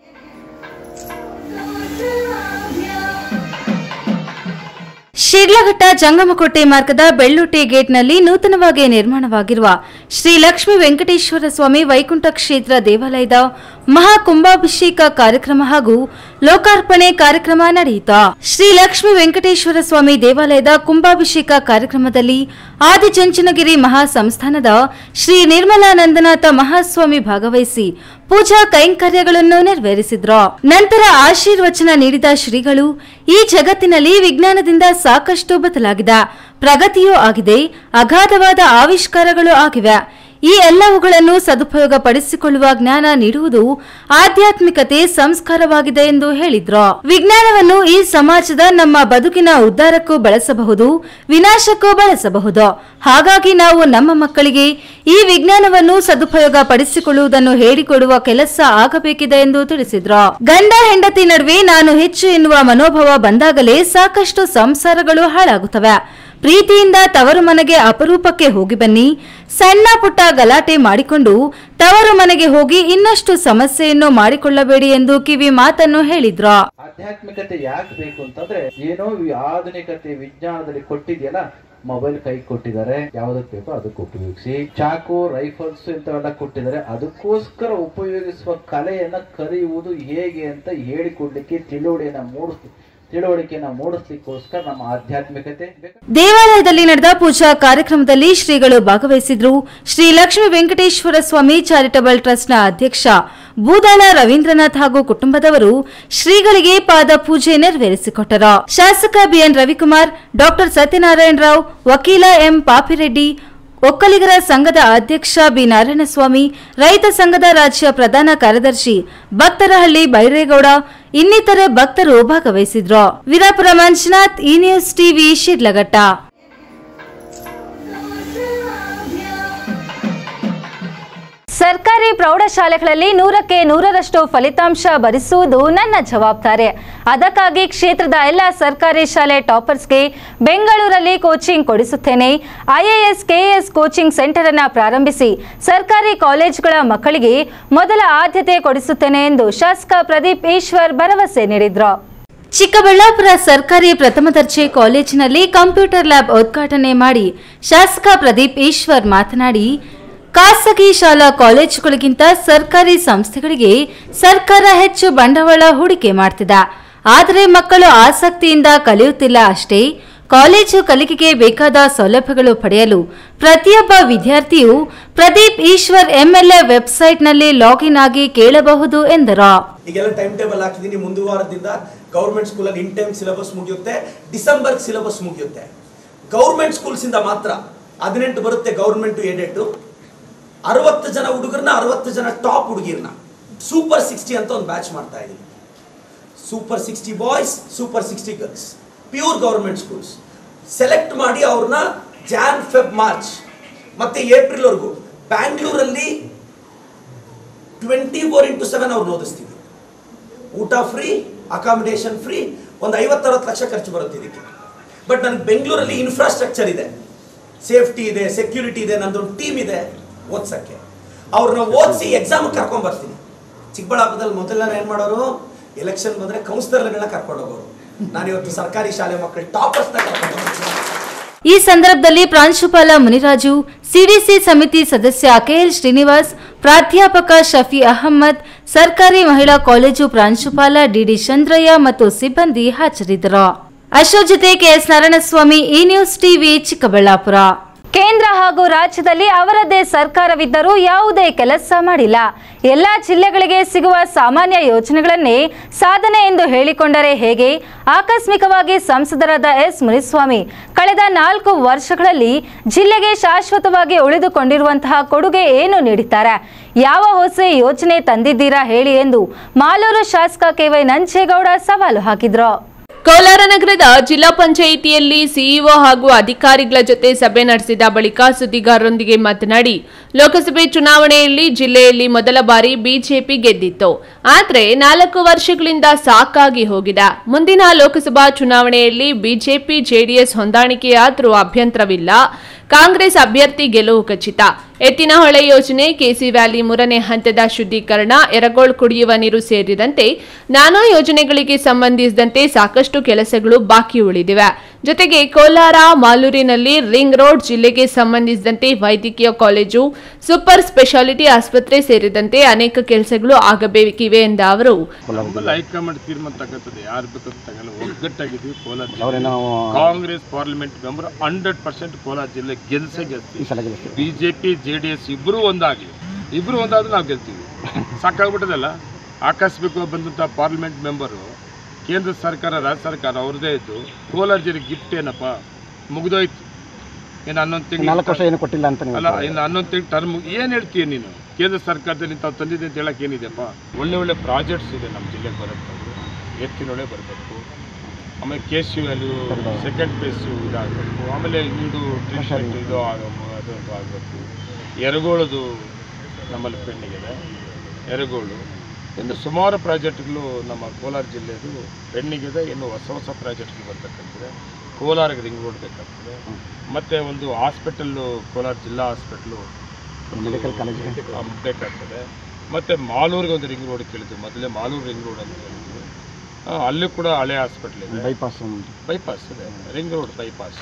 [SPEAKER 2] ಶಿಡ್ಲಘಟ್ಟ ಜಂಗಮಕೋಟೆ ಮಾರ್ಗದ ಬೆಳ್ಳೂಟಿ ಗೇಟ್ನಲ್ಲಿ ನೂತನವಾಗಿ ನಿರ್ಮಾಣವಾಗಿರುವ ಶ್ರೀ ಲಕ್ಷ್ಮೀ ವೆಂಕಟೇಶ್ವರ ಸ್ವಾಮಿ ವೈಕುಂಠ ಕ್ಷೇತ್ರ ದೇವಾಲಯದ ಮಹಾ ಕುಂಭಾಭಿಷೇಕ ಕಾರ್ಯಕ್ರಮ ಹಾಗೂ ಲೋಕಾರ್ಪಣೆ ಕಾರ್ಯಕ್ರಮ ನಡೆಯಿತು ಶ್ರೀ ಲಕ್ಷ್ಮೀ ವೆಂಕಟೇಶ್ವರ ಸ್ವಾಮಿ ದೇವಾಲಯದ ಕುಂಭಾಭಿಷೇಕ ಕಾರ್ಯಕ್ರಮದಲ್ಲಿ ಆದಿಚುಂಚನಗಿರಿ ಮಹಾ ಸಂಸ್ಥಾನದ ಶ್ರೀ ನಿರ್ಮಲಾನಂದನಾಥ ಮಹಾಸ್ವಾಮಿ ಭಾಗವಹಿಸಿ ಪೂಜಾ ಕೈಂಕರ್ಯಗಳನ್ನು ನೆರವೇರಿಸಿದ್ರು ನಂತರ ಆಶೀರ್ವಚನ ನೀಡಿದ ಶ್ರೀಗಳು ಈ ಜಗತ್ತಿನಲ್ಲಿ ವಿಜ್ಞಾನದಿಂದ ಸಾಕಷ್ಟು ಬದಲಾಗಿದೆ ಪ್ರಗತಿಯೂ ಆಗಿದೆ ಅಗಾಧವಾದ ಆವಿಷ್ಕಾರಗಳು ಆಗಿವೆ ಈ ಎಲ್ಲವುಗಳನ್ನು ಸದುಪಯೋಗ ಪಡಿಸಿಕೊಳ್ಳುವ ಜ್ಞಾನ ನೀಡುವುದು ಆಧ್ಯಾತ್ಮಿಕತೆ ಸಂಸ್ಕಾರವಾಗಿದೆ ಎಂದು ಹೇಳಿದ್ರು ವಿಜ್ಞಾನವನ್ನು ಈ ಸಮಾಜದ ನಮ್ಮ ಬದುಕಿನ ಉದ್ಧಾರಕ್ಕೂ ಬಳಸಬಹುದು ವಿನಾಶಕ್ಕೂ ಬಳಸಬಹುದು ಹಾಗಾಗಿ ನಾವು ನಮ್ಮ ಮಕ್ಕಳಿಗೆ ಈ ವಿಜ್ಞಾನವನ್ನು ಸದುಪಯೋಗ ಪಡಿಸಿಕೊಳ್ಳುವುದನ್ನು ಹೇಳಿಕೊಡುವ ಕೆಲಸ ಆಗಬೇಕಿದೆ ಎಂದು ತಿಳಿಸಿದ್ರು ಗಂಡ ಹೆಂಡತಿ ನಡುವೆ ನಾನು ಹೆಚ್ಚು ಎನ್ನುವ ಮನೋಭಾವ ಬಂದಾಗಲೇ ಸಾಕಷ್ಟು ಸಂಸಾರಗಳು ಹಾಳಾಗುತ್ತವೆ ಪ್ರೀತಿಯಿಂದ ತವರು ಮನೆಗೆ ಅಪರೂಪಕ್ಕೆ ಹೋಗಿ ಬನ್ನಿ ಸಣ್ಣ ಪುಟ್ಟ ಗಲಾಟೆ ಮಾಡಿಕೊಂಡು ತವರು ಮನೆಗೆ ಹೋಗಿ ಇನ್ನಷ್ಟು ಸಮಸ್ಯೆಯನ್ನು ಮಾಡಿಕೊಳ್ಳಬೇಡಿ ಎಂದು ಕಿವಿ ಮಾತನ್ನು ಹೇಳಿದ್ರು
[SPEAKER 14] ಆಧ್ಯಾತ್ಮಿಕತೆ ಯಾಕೆ ಬೇಕು ಅಂತಂದ್ರೆ ಏನೋ ಈ ಆಧುನಿಕತೆ ವಿಜ್ಞಾನದಲ್ಲಿ ಕೊಟ್ಟಿದೆಯಲ್ಲ ಮೊಬೈಲ್ ಕೈ ಕೊಟ್ಟಿದ್ದಾರೆ ಯಾವ್ದಕ್ ಬೇಕೋ ಅದಕ್ಕೆ ಉಪಯೋಗಿಸಿ ಚಾಕು ರೈಫಲ್ಸ್ ಇಂಥವೆಲ್ಲ ಕೊಟ್ಟಿದ್ದಾರೆ ಅದಕ್ಕೋಸ್ಕರ ಉಪಯೋಗಿಸುವ ಕಲೆಯನ್ನ ಕಲಿಯುವುದು ಹೇಗೆ ಅಂತ ಹೇಳಿಕೊಡ್ಲಿಕ್ಕೆ ತಿಳುವಳಿಕೆಯನ್ನ ಮೂಡಿಸ್ ತಿಳುವಳಿಕೆಯನ್ನ ಮೂಡಿಸ್ಲಿಕ್ಕೋಸ್ಕರ ನಮ್ಮ ಆಧ್ಯಾತ್ಮಿಕತೆ ಬೇಕು
[SPEAKER 2] ದೇವಾಲಯದಲ್ಲಿ ನಡೆದ ಪೂಜಾ ಕಾರ್ಯಕ್ರಮದಲ್ಲಿ ಶ್ರೀಗಳು ಭಾಗವಹಿಸಿದ್ರು ಶ್ರೀ ಲಕ್ಷ್ಮೀ ವೆಂಕಟೇಶ್ವರ ಸ್ವಾಮಿ ಚಾರಿಟಬಲ್ ಟ್ರಸ್ಟ್ನ ಅಧ್ಯಕ್ಷ ಬೂದಾಳ ರವೀಂದ್ರನಾಥ್ ಹಾಗೂ ಕುಟುಂಬದವರು ಶ್ರೀಗಳಿಗೆ ಪಾದ ಪೂಜೆ ನೆರವೇರಿಸಿಕೊಟ್ಟರು ಶಾಸಕ ಬಿಎನ್ ರವಿಕುಮಾರ್ ಡಾಕ್ಟರ್ ಸತ್ಯನಾರಾಯಣ ರಾವ್ ವಕೀಲ ಎಂ ಪಾಪಿರೆಡ್ಡಿ ಒಕ್ಕಲಿಗರ ಸಂಘದ ಅಧ್ಯಕ್ಷ ಬಿ ನಾರಾಯಣಸ್ವಾಮಿ ರೈತ ಸಂಘದ ರಾಜ್ಯ ಪ್ರಧಾನ ಕಾರ್ಯದರ್ಶಿ ಭಕ್ತರಹಳ್ಳಿ ಬೈರೇಗೌಡ ಇನ್ನಿತರೆ ಭಕ್ತರು ಭಾಗವಹಿಸಿದ್ರು ವೀರಾಪುರ ಮಂಜುನಾಥ್ ಈ ನ್ಯೂಸ್ ಟಿವಿ ಶಿಡ್ಲಘಟ್ಟ ಸರ್ಕಾರಿ ಪ್ರೌಢಶಾಲೆಗಳಲ್ಲಿ ನೂರಕ್ಕೆ ನೂರರಷ್ಟು ಫಲಿತಾಂಶ ಭರಿಸುವುದು ನನ್ನ ಜವಾಬ್ದಾರಿ ಅದಕ್ಕಾಗಿ ಕ್ಷೇತ್ರದ ಎಲ್ಲ ಸರ್ಕಾರಿ ಶಾಲೆ ಟಾಪರ್ಸ್ಗೆ ಬೆಂಗಳೂರಲ್ಲಿ ಕೋಚಿಂಗ್ ಕೊಡಿಸುತ್ತೇನೆ ಐಎಎಸ್ ಕೆಎಎಸ್ ಕೋಚಿಂಗ್ ಸೆಂಟರ್ ಅನ್ನು ಪ್ರಾರಂಭಿಸಿ ಸರ್ಕಾರಿ ಕಾಲೇಜುಗಳ ಮಕ್ಕಳಿಗೆ ಮೊದಲ ಆದ್ಯತೆ ಕೊಡಿಸುತ್ತೇನೆ ಎಂದು ಶಾಸಕ ಪ್ರದೀಪ್ ಈಶ್ವರ್ ಭರವಸೆ ನೀಡಿದ್ರು ಚಿಕ್ಕಬಳ್ಳಾಪುರ ಸರ್ಕಾರಿ ಪ್ರಥಮ ದರ್ಜೆ ಕಾಲೇಜಿನಲ್ಲಿ ಕಂಪ್ಯೂಟರ್ ಲ್ಯಾಬ್ ಉದ್ಘಾಟನೆ ಮಾಡಿ ಶಾಸಕ ಪ್ರದೀಪ್ ಈಶ್ವರ್ ಮಾತನಾಡಿ ಖಾಸಗಿ ಶಾಲಾ ಕಾಲೇಜುಗಳಿಗಿಂತ ಸರ್ಕಾರಿ ಸಂಸ್ಥೆಗಳಿಗೆ ಸರ್ಕಾರ ಹೆಚ್ಚು ಬಂಡವಾಳ ಹೂಡಿಕೆ ಮಾಡ್ತಿದೆ ಆದರೆ ಮಕ್ಕಳು ಆಸಕ್ತಿಯಿಂದ ಕಲಿಯುತ್ತಿಲ್ಲ ಅಷ್ಟೇ ಕಾಲೇಜು ಕಲಿಕೆಗೆ ಬೇಕಾದ ಸೌಲಭ್ಯಗಳು ಪಡೆಯಲು ಪ್ರತಿಯೊಬ್ಬ ವಿದ್ಯಾರ್ಥಿಯು ಪ್ರದೀಪ್ ಈಶ್ವರ್ ಎಂಎಲ್ಎ ವೆಬ್ಸೈಟ್ನಲ್ಲಿ ಲಾಗಿನ್ ಆಗಿ ಕೇಳಬಹುದು ಎಂದರು
[SPEAKER 15] ಈಗೆಲ್ಲ ಟೈಮ್ ಟೇಬಲ್ ಹಾಕಿದ್ದೀನಿ ಮುಂದಿನ ವಾರದಿಂದ ಗೌರ್ಮೆಂಟ್ ಸ್ಕೂಲಲ್ಲಿ ಇನ್ ಟೈಮ್ ಸಿಲೆಬಸ್ ಮುಗಿಯುತ್ತೆ ಡಿಸೆಂಬರ್ ಸಿಲೆಬಸ್ ಮುಗಿಯುತ್ತೆ ಗೌರ್ಮೆಂಟ್ ಸ್ಕೂಲ್ಸಿಂದ ಮಾತ್ರ ಹದಿನೆಂಟು ಬರುತ್ತೆ ಗೌರ್ಮೆಂಟ್ ಎಡೆಡ್ ಅರವತ್ತು ಜನ ಹುಡುಗರನ್ನ ಅರವತ್ತು ಜನ ಟಾಪ್ ಹುಡುಗಿರನ್ನ ಸೂಪರ್ ಸಿಕ್ಸ್ಟಿ ಅಂತ ಒಂದು ಬ್ಯಾಚ್ ಮಾಡ್ತಾ ಇದ್ದೀವಿ super sixty boys super sixty girls pure government schools select ಮಾಡಿ ಅವ್ರನ್ನ ಜಾನ್ ಫೆಬ್ ಮಾರ್ಚ್ ಮತ್ತೆ ಏಪ್ರಿಲ್ವರೆಗೂ ಬ್ಯಾಂಗ್ಳೂರಲ್ಲಿ ಟ್ವೆಂಟಿ ಫೋರ್ ಇಂಟು ಸೆವೆನ್ ಅವ್ರನ್ನ ಓದಿಸ್ತೀವಿ ಊಟ ಫ್ರೀ ಅಕಾಮಿಡೇಷನ್ ಫ್ರೀ ಒಂದು ಐವತ್ತರವತ್ತು ಲಕ್ಷ ಖರ್ಚು ಬರುತ್ತೆ ಇದಕ್ಕೆ ಬಟ್ ನನಗೆ ಬೆಂಗಳೂರಲ್ಲಿ ಇನ್ಫ್ರಾಸ್ಟ್ರಕ್ಚರ್ ಇದೆ ಸೇಫ್ಟಿ ಇದೆ ಸೆಕ್ಯೂರಿಟಿ ಇದೆ ನಂದೊಂದು ಟೀಮ್ ಇದೆ ಓದ್ಸಕ್ಕೆ ಅವ್ರನ್ನ ಓದಿಸಿ ಎಕ್ಸಾಮ್ ಕರ್ಕೊಂಡ್ ಬರ್ತೀನಿ ಚಿಕ್ಕಬಳ್ಳಾಪುರದಲ್ಲಿ ಮೊದಲೆಲ್ಲ ಏನು ಮಾಡೋರು ಎಲೆಕ್ಷನ್ ಬಂದರೆ ಕೌನ್ಸಿಲರ್ಗಳನ್ನ ಕರ್ಕೊಂಡು ಹೋಗೋರು ನಾನು ಇವತ್ತು ಸರ್ಕಾರಿ ಶಾಲೆ ಮಕ್ಕಳು ಟಾಪರ್ಸ್ನ ಕರ್ಕೊಂಡು ಹೋಗ್ತೀನಿ
[SPEAKER 2] ಈ ಸಂದರ್ಭದಲ್ಲಿ ಪ್ರಾಂಶುಪಾಲ ಮುನಿರಾಜು ಸಿಡಿಸಿ ಸಮಿತಿ ಸದಸ್ಯ ಕೆಎಲ್ ಶ್ರೀನಿವಾಸ್ ಪ್ರಾಧ್ಯಾಪಕ ಶಫಿ ಅಹಮ್ಮದ್ ಸರ್ಕಾರಿ ಮಹಿಳಾ ಕಾಲೇಜು ಪ್ರಾಂಶುಪಾಲ ಡಿಡಿ ಚಂದ್ರಯ್ಯ ಮತ್ತು ಸಿಬ್ಬಂದಿ ಹಾಜರಿದ್ದರು ಅಶೋಕ್ ಜೊತೆ ಕೆಎಸ್ ನಾರಾಯಣಸ್ವಾಮಿ ಈ ನ್ಯೂಸ್ ಟಿವಿ ಚಿಕ್ಕಬಳ್ಳಾಪುರ ಕೇಂದ್ರ ಹಾಗೂ ರಾಜ್ಯದಲ್ಲಿ ಅವರದ್ದೇ ಸರ್ಕಾರವಿದ್ದರೂ ಯಾವುದೇ ಕೆಲಸ ಮಾಡಿಲ್ಲ ಎಲ್ಲ ಜಿಲ್ಲೆಗಳಿಗೆ ಸಿಗುವ ಸಾಮಾನ್ಯ ಯೋಜನೆಗಳನ್ನೇ ಸಾಧನೆ ಎಂದು ಹೇಳಿಕೊಂಡರೆ ಹೇಗೆ ಆಕಸ್ಮಿಕವಾಗಿ ಸಂಸದರಾದ ಎಸ್ ಮುನಿಸ್ವಾಮಿ ಕಳೆದ ನಾಲ್ಕು ವರ್ಷಗಳಲ್ಲಿ ಜಿಲ್ಲೆಗೆ ಶಾಶ್ವತವಾಗಿ ಉಳಿದುಕೊಂಡಿರುವಂತಹ ಕೊಡುಗೆ ಏನು ನೀಡಿದ್ದಾರೆ ಯಾವ ಹೊಸ ಯೋಜನೆ ತಂದಿದ್ದೀರಾ ಹೇಳಿ ಎಂದು ಮಾಲೂರು ಶಾಸಕ ಕೆವೈ ನಂಜೇಗೌಡ ಸವಾಲು ಹಾಕಿದ್ರು
[SPEAKER 3] ಕೋಲಾರ ನಗರದ ಜಿಲ್ಲಾ ಪಂಚಾಯಿತಿಯಲ್ಲಿ ಸಿಇಒ ಹಾಗೂ ಅಧಿಕಾರಿಗಳ ಜೊತೆ ಸಭೆ ನಡೆಸಿದ ಬಳಿಕ ಸುದ್ದಿಗಾರರೊಂದಿಗೆ ಮಾತನಾಡಿ ಲೋಕಸಭೆ ಚುನಾವಣೆಯಲ್ಲಿ ಜಿಲ್ಲೆಯಲ್ಲಿ ಮೊದಲ ಬಾರಿ ಬಿಜೆಪಿ ಗೆದ್ದಿತ್ತು ಆದರೆ ನಾಲ್ಕು ವರ್ಷಗಳಿಂದ ಸಾಕಾಗಿ ಹೋಗಿದೆ ಮುಂದಿನ ಲೋಕಸಭಾ ಚುನಾವಣೆಯಲ್ಲಿ ಬಿಜೆಪಿ ಜೆಡಿಎಸ್ ಹೊಂದಾಣಿಕೆಯಾದರೂ ಅಭ್ಯಂತರವಿಲ್ಲ ಕಾಂಗ್ರೆಸ್ ಅಭ್ಯರ್ಥಿ ಗೆಲುವು ಖಚಿತ ಎತ್ತಿನಹೊಳೆ ಯೋಜನೆ ಕೆಸಿ ವ್ಯಾಲಿ ಮೂರನೇ ಹಂತದ ಶುದ್ಧೀಕರಣ ಎರಗೋಳ್ ಕುಡಿಯುವ ನೀರು ಸೇರಿದಂತೆ ನಾನಾ ಯೋಜನೆಗಳಿಗೆ ಸಂಬಂಧಿಸಿದಂತೆ ಸಾಕಷ್ಟು ಕೆಲಸಗಳು ಬಾಕಿ ಉಳಿದಿವೆ ಜೊತೆಗೆ ಕೋಲಾರ ಮಾಲೂರಿನಲ್ಲಿ ರಿಂಗ್ ರೋಡ್ ಜಿಲ್ಲೆಗೆ ಸಂಬಂಧಿಸಿದಂತೆ ವೈದ್ಯಕೀಯ ಕಾಲೇಜು ಸೂಪರ್ ಸ್ಪೆಷಾಲಿಟಿ ಆಸ್ಪತ್ರೆ ಸೇರಿದಂತೆ ಅನೇಕ ಕೆಲಸಗಳು ಆಗಬೇಕಿವೆ ಎಂದ ಅವರು
[SPEAKER 16] ನಮ್ಮಲ್ಲಿ ಹೈಕಮಾಂಡ್ ತೀರ್ಮಾನ ತಗೋತದೆ ಯಾರು ಬೇಕಾದ್ರೂ ತಗೊಳ್ಳ ಒಗ್ಗಟ್ಟಾಗಿದ್ದೀವಿ ಕೋಲಾರ
[SPEAKER 17] ಅವ್ರೇ
[SPEAKER 16] ಜಿಲ್ಲೆ.
[SPEAKER 17] ನಾವು-
[SPEAKER 16] Congress parliament member hundred percent Kolar ಜಿಲ್ಲೆ ಗೆಲ್ಸೇ ಗೆಲ್ತೀವಿ ಬಿಜೆಪಿ ಜೆ ಡಿ ಎಸ್ ಇಬ್ಬರು ಒಂದಾಗಲಿ ಇಬ್ಬರು ಒಂದಾದ್ರೆ ನಾವು ಗೆಲ್ತೀವಿ ಸಾಕಾಗ್ಬಿಟ್ಟದಲ್ಲ ಆಕಸ್ಮಿಕವಾಗಿ ಬಂದಂಥ ಪಾರ್ಲಿಮೆಂಟ್ ಮೆಂಬರು ಕೇಂದ್ರ ಸರ್ಕಾರ ರಾಜ್ಯ ಸರ್ಕಾರ ಅವ್ರದ್ದೇ ಇದ್ದು ಕೋಲಾರ ಜಿಲ್ಲೆ ಗಿಫ್ಟ್ ಏನಪ್ಪ ಮುಗಿದೋಯ್ತು ಇನ್ನು ಹನ್ನೊಂದು ತಿಂಗಳು
[SPEAKER 17] ನಾಲ್ಕು ವರ್ಷ ಏನು ಕೊಟ್ಟಿಲ್ಲ ಅಂತ ನೀವು
[SPEAKER 16] ಅಲ್ಲ ಇನ್ನು ಹನ್ನೊಂದು ತಿಂಗಳು ಟರ್ಮ್ ಏನು ಹೇಳ್ತೀಯ ನೀನು ಕೇಂದ್ರ ಸರ್ಕಾರದಲ್ಲಿ ತಾವು ತಂದಿದೆ ಅಂತ ಹೇಳಕ್ಕೆ ಏನಿದೆಪ್ಪ ಒಳ್ಳೆ ಒಳ್ಳೆ ಪ್ರಾಜೆಕ್ಟ್ಸ್ ಇದೆ ನಮ್ಮ ಜಿಲ್ಲೆಗೆ ಬರೋಕ್ಕಂದ್ರೆ ಎತ್ತಿನೊಳೆ ಬರಬೇಕು ಆಮೇಲೆ K C valley second phase ಇದಾಗಬೇಕು ಆಮೇಲೆ ಇದು ಟ್ರೀಟ್ಮೆಂಟ್ ಇದು ಆಗ- ಅದು ಆಗಬೇಕು ಎರಗೋಳದು ನಮ್ಮಲ್ಲಿ ಪೆಂಡಿಗಿದೆ ಎರಗೋಳು ಇನ್ನು ಸುಮಾರು ಪ್ರಾಜೆಕ್ಟ್ಗಳು ನಮ್ಮ ಕೋಲಾರ ಜಿಲ್ಲೆದು ಪೆಂಡಿಗಿದೆ ಇನ್ನು ಹೊಸ ಹೊಸ ಪ್ರಾಜೆಕ್ಟ್ಗಳು ಬರ್ತಕ್ಕಂಥದ್ದು ಕೋಲಾರಿಗೆ ರಿಂಗ್ ರೋಡ್ ಬೇಕಾಗ್ತದೆ ಮತ್ತು ಒಂದು ಹಾಸ್ಪಿಟಲ್ಲು ಕೋಲಾರ ಜಿಲ್ಲಾ ಹಾಸ್ಪಿಟ್ಲು
[SPEAKER 17] ಮೆಡಿಕಲ್ ಕಾಲೇಜ್
[SPEAKER 16] ಬೇಕಾಗ್ತದೆ ಮತ್ತು ಮಾಲೂರಿಗೆ ಒಂದು ರಿಂಗ್ ರೋಡ್ ಕೇಳಿದ್ವಿ ಮೊದಲೇ ಮಾಲೂರು ರಿಂಗ್ ರೋಡ್ ಅಂತ ಹೇಳಿದ್ವಿ ಆ, ಅಲ್ಲೂ ಕೂಡ ಹಳೆ ಹಾಸ್ಪಿಟ್ಲ್ ಇದೆ
[SPEAKER 17] ಬೈಪಾಸ್
[SPEAKER 16] ಬೈಪಾಸ್ ಇದೆ ರಿಂಗ್ ರೋಡ್ ಬೈಪಾಸ್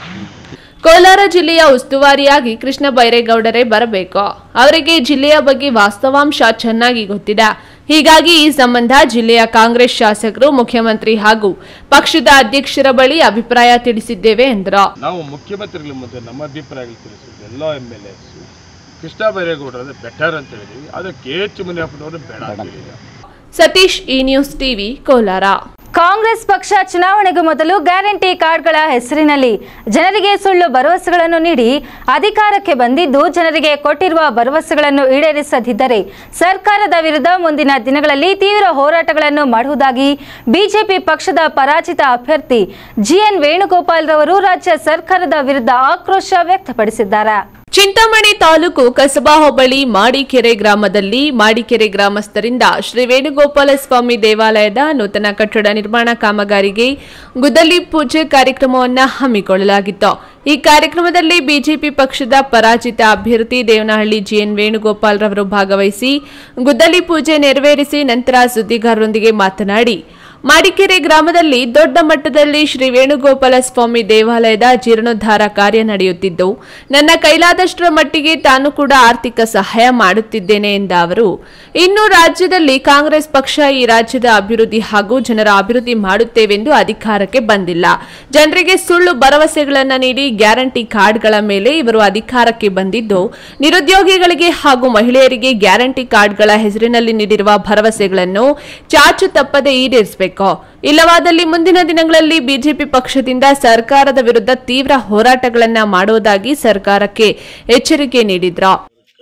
[SPEAKER 3] ಕೋಲಾರ ಜಿಲ್ಲೆಯ ಉಸ್ತುವಾರಿಯಾಗಿ ಕೃಷ್ಣ ಬೈರೇಗೌಡರೇ ಬರಬೇಕು ಅವರಿಗೆ ಜಿಲ್ಲೆಯ ಬಗ್ಗೆ ವಾಸ್ತವಾಂಶ ಚೆನ್ನಾಗಿ ಗೊತ್ತಿದೆ ಹೀಗಾಗಿ ಈ ಸಂಬಂಧ ಜಿಲ್ಲೆಯ ಕಾಂಗ್ರೆಸ್ ಶಾಸಕರು ಮುಖ್ಯಮಂತ್ರಿ ಹಾಗೂ ಪಕ್ಷದ ಅಧ್ಯಕ್ಷರ ಬಳಿ ಅಭಿಪ್ರಾಯ ತಿಳಿಸಿದ್ದೇವೆ ಎಂದರು
[SPEAKER 16] ನಾವು ಮುಖ್ಯಮಂತ್ರಿಗಳ ಮುಂದೆ ನಮ್ಮ ಅಭಿಪ್ರಾಯಗಳು ತಿಳಿಸಿದ್ವಿ ಎಲ್ಲ ಎಮ್ ಎಲ್ ಎಸ್ ಕೃಷ್ಣ ಬೈರೇಗೌಡರೇ ಬೆಟರ್ ಅಂತ ಹೇಳಿದ್ವಿ ಆದರೆ ಕೆ ಎಚ್ ಮುನಿಯಪ್ಪನವರು ಬೇಡ ಅಂತ ಹೇಳಿದ್ರು
[SPEAKER 3] ಸತೀಶ್ ಈ ನ್ಯೂಸ್ ಟಿವಿ ಕೋಲಾರ
[SPEAKER 2] ಕಾಂಗ್ರೆಸ್ ಪಕ್ಷ ಚುನಾವಣೆಗೂ ಮೊದಲು ಗ್ಯಾರಂಟಿ ಕಾರ್ಡ್ಗಳ ಹೆಸರಿನಲ್ಲಿ ಜನರಿಗೆ ಸುಳ್ಳು ಭರವಸೆಗಳನ್ನು ನೀಡಿ ಅಧಿಕಾರಕ್ಕೆ ಬಂದಿದ್ದು ಜನರಿಗೆ ಕೊಟ್ಟಿರುವ ಭರವಸೆಗಳನ್ನು ಈಡೇರಿಸದಿದ್ದರೆ ಸರ್ಕಾರದ ವಿರುದ್ಧ ಮುಂದಿನ ದಿನಗಳಲ್ಲಿ ತೀವ್ರ ಹೋರಾಟಗಳನ್ನು ಮಾಡುವುದಾಗಿ ಬಿಜೆಪಿ ಪಕ್ಷದ ಪರಾಜಿತ ಅಭ್ಯರ್ಥಿ ಜಿಎನ್ ವೇಣುಗೋಪಾಲ್ ರವರು ರಾಜ್ಯ ಸರ್ಕಾರದ ವಿರುದ್ಧ ಆಕ್ರೋಶ ವ್ಯಕ್ತಪಡಿಸಿದ್ದಾರೆ
[SPEAKER 3] ಚಿಂತಾಮಣಿ ತಾಲೂಕು ಕಸಬಾ ಹೋಬಳಿ ಮಾಡಿಕೆರೆ ಗ್ರಾಮದಲ್ಲಿ ಮಾಡಿಕೆರೆ ಗ್ರಾಮಸ್ಥರಿಂದ ಶ್ರೀ ವೇಣುಗೋಪಾಲ ಸ್ವಾಮಿ ದೇವಾಲಯದ ನೂತನ ಕಟ್ಟಡ ನಿರ್ಮಾಣ ಕಾಮಗಾರಿಗೆ ಗುದ್ದಲಿ ಪೂಜೆ ಕಾರ್ಯಕ್ರಮವನ್ನು ಹಮ್ಮಿಕೊಳ್ಳಲಾಗಿತ್ತು ಈ ಕಾರ್ಯಕ್ರಮದಲ್ಲಿ ಬಿಜೆಪಿ ಪಕ್ಷದ ಪರಾಜಿತ ಅಭ್ಯರ್ಥಿ ದೇವನಹಳ್ಳಿ ಜಿಎನ್ ವೇಣುಗೋಪಾಲ್ ರವರು ಭಾಗವಹಿಸಿ ಗುದ್ದಲಿ ಪೂಜೆ ನೆರವೇರಿಸಿ ನಂತರ ಸುದ್ದಿಗಾರರೊಂದಿಗೆ ಮಾತನಾಡಿ ಮಾಡಿಕೆರೆ ಗ್ರಾಮದಲ್ಲಿ ದೊಡ್ಡ ಮಟ್ಟದಲ್ಲಿ ಶ್ರೀ ವೇಣುಗೋಪಾಲ ಸ್ವಾಮಿ ದೇವಾಲಯದ ಜೀರ್ಣೋದ್ಧಾರ ಕಾರ್ಯ ನಡೆಯುತ್ತಿದ್ದು ನನ್ನ ಕೈಲಾದಷ್ಟರ ಮಟ್ಟಿಗೆ ತಾನು ಕೂಡ ಆರ್ಥಿಕ ಸಹಾಯ ಮಾಡುತ್ತಿದ್ದೇನೆ ಎಂದ ಅವರು ಇನ್ನು ರಾಜ್ಯದಲ್ಲಿ ಕಾಂಗ್ರೆಸ್ ಪಕ್ಷ ಈ ರಾಜ್ಯದ ಅಭಿವೃದ್ಧಿ ಹಾಗೂ ಜನರ ಅಭಿವೃದ್ಧಿ ಮಾಡುತ್ತೇವೆಂದು ಅಧಿಕಾರಕ್ಕೆ ಬಂದಿಲ್ಲ ಜನರಿಗೆ ಸುಳ್ಳು ಭರವಸೆಗಳನ್ನು ನೀಡಿ ಗ್ಯಾರಂಟಿ ಕಾರ್ಡ್ಗಳ ಮೇಲೆ ಇವರು ಅಧಿಕಾರಕ್ಕೆ ಬಂದಿದ್ದು ನಿರುದ್ಯೋಗಿಗಳಿಗೆ ಹಾಗೂ ಮಹಿಳೆಯರಿಗೆ ಗ್ಯಾರಂಟಿ ಕಾರ್ಡ್ಗಳ ಹೆಸರಿನಲ್ಲಿ ನೀಡಿರುವ ಭರವಸೆಗಳನ್ನು ಚಾಚು ತಪ್ಪದೆ ಈಡೇರಿಸಬೇಕು ಇಲ್ಲವಾದಲ್ಲಿ ಮುಂದಿನ ದಿನಗಳಲ್ಲಿ ಬಿಜೆಪಿ ಪಕ್ಷದಿಂದ ಸರ್ಕಾರದ ವಿರುದ್ಧ ತೀವ್ರ ಹೋರಾಟಗಳನ್ನ ಮಾಡುವುದಾಗಿ ಸರ್ಕಾರಕ್ಕೆ ಎಚ್ಚರಿಕೆ ನೀಡಿದ್ರು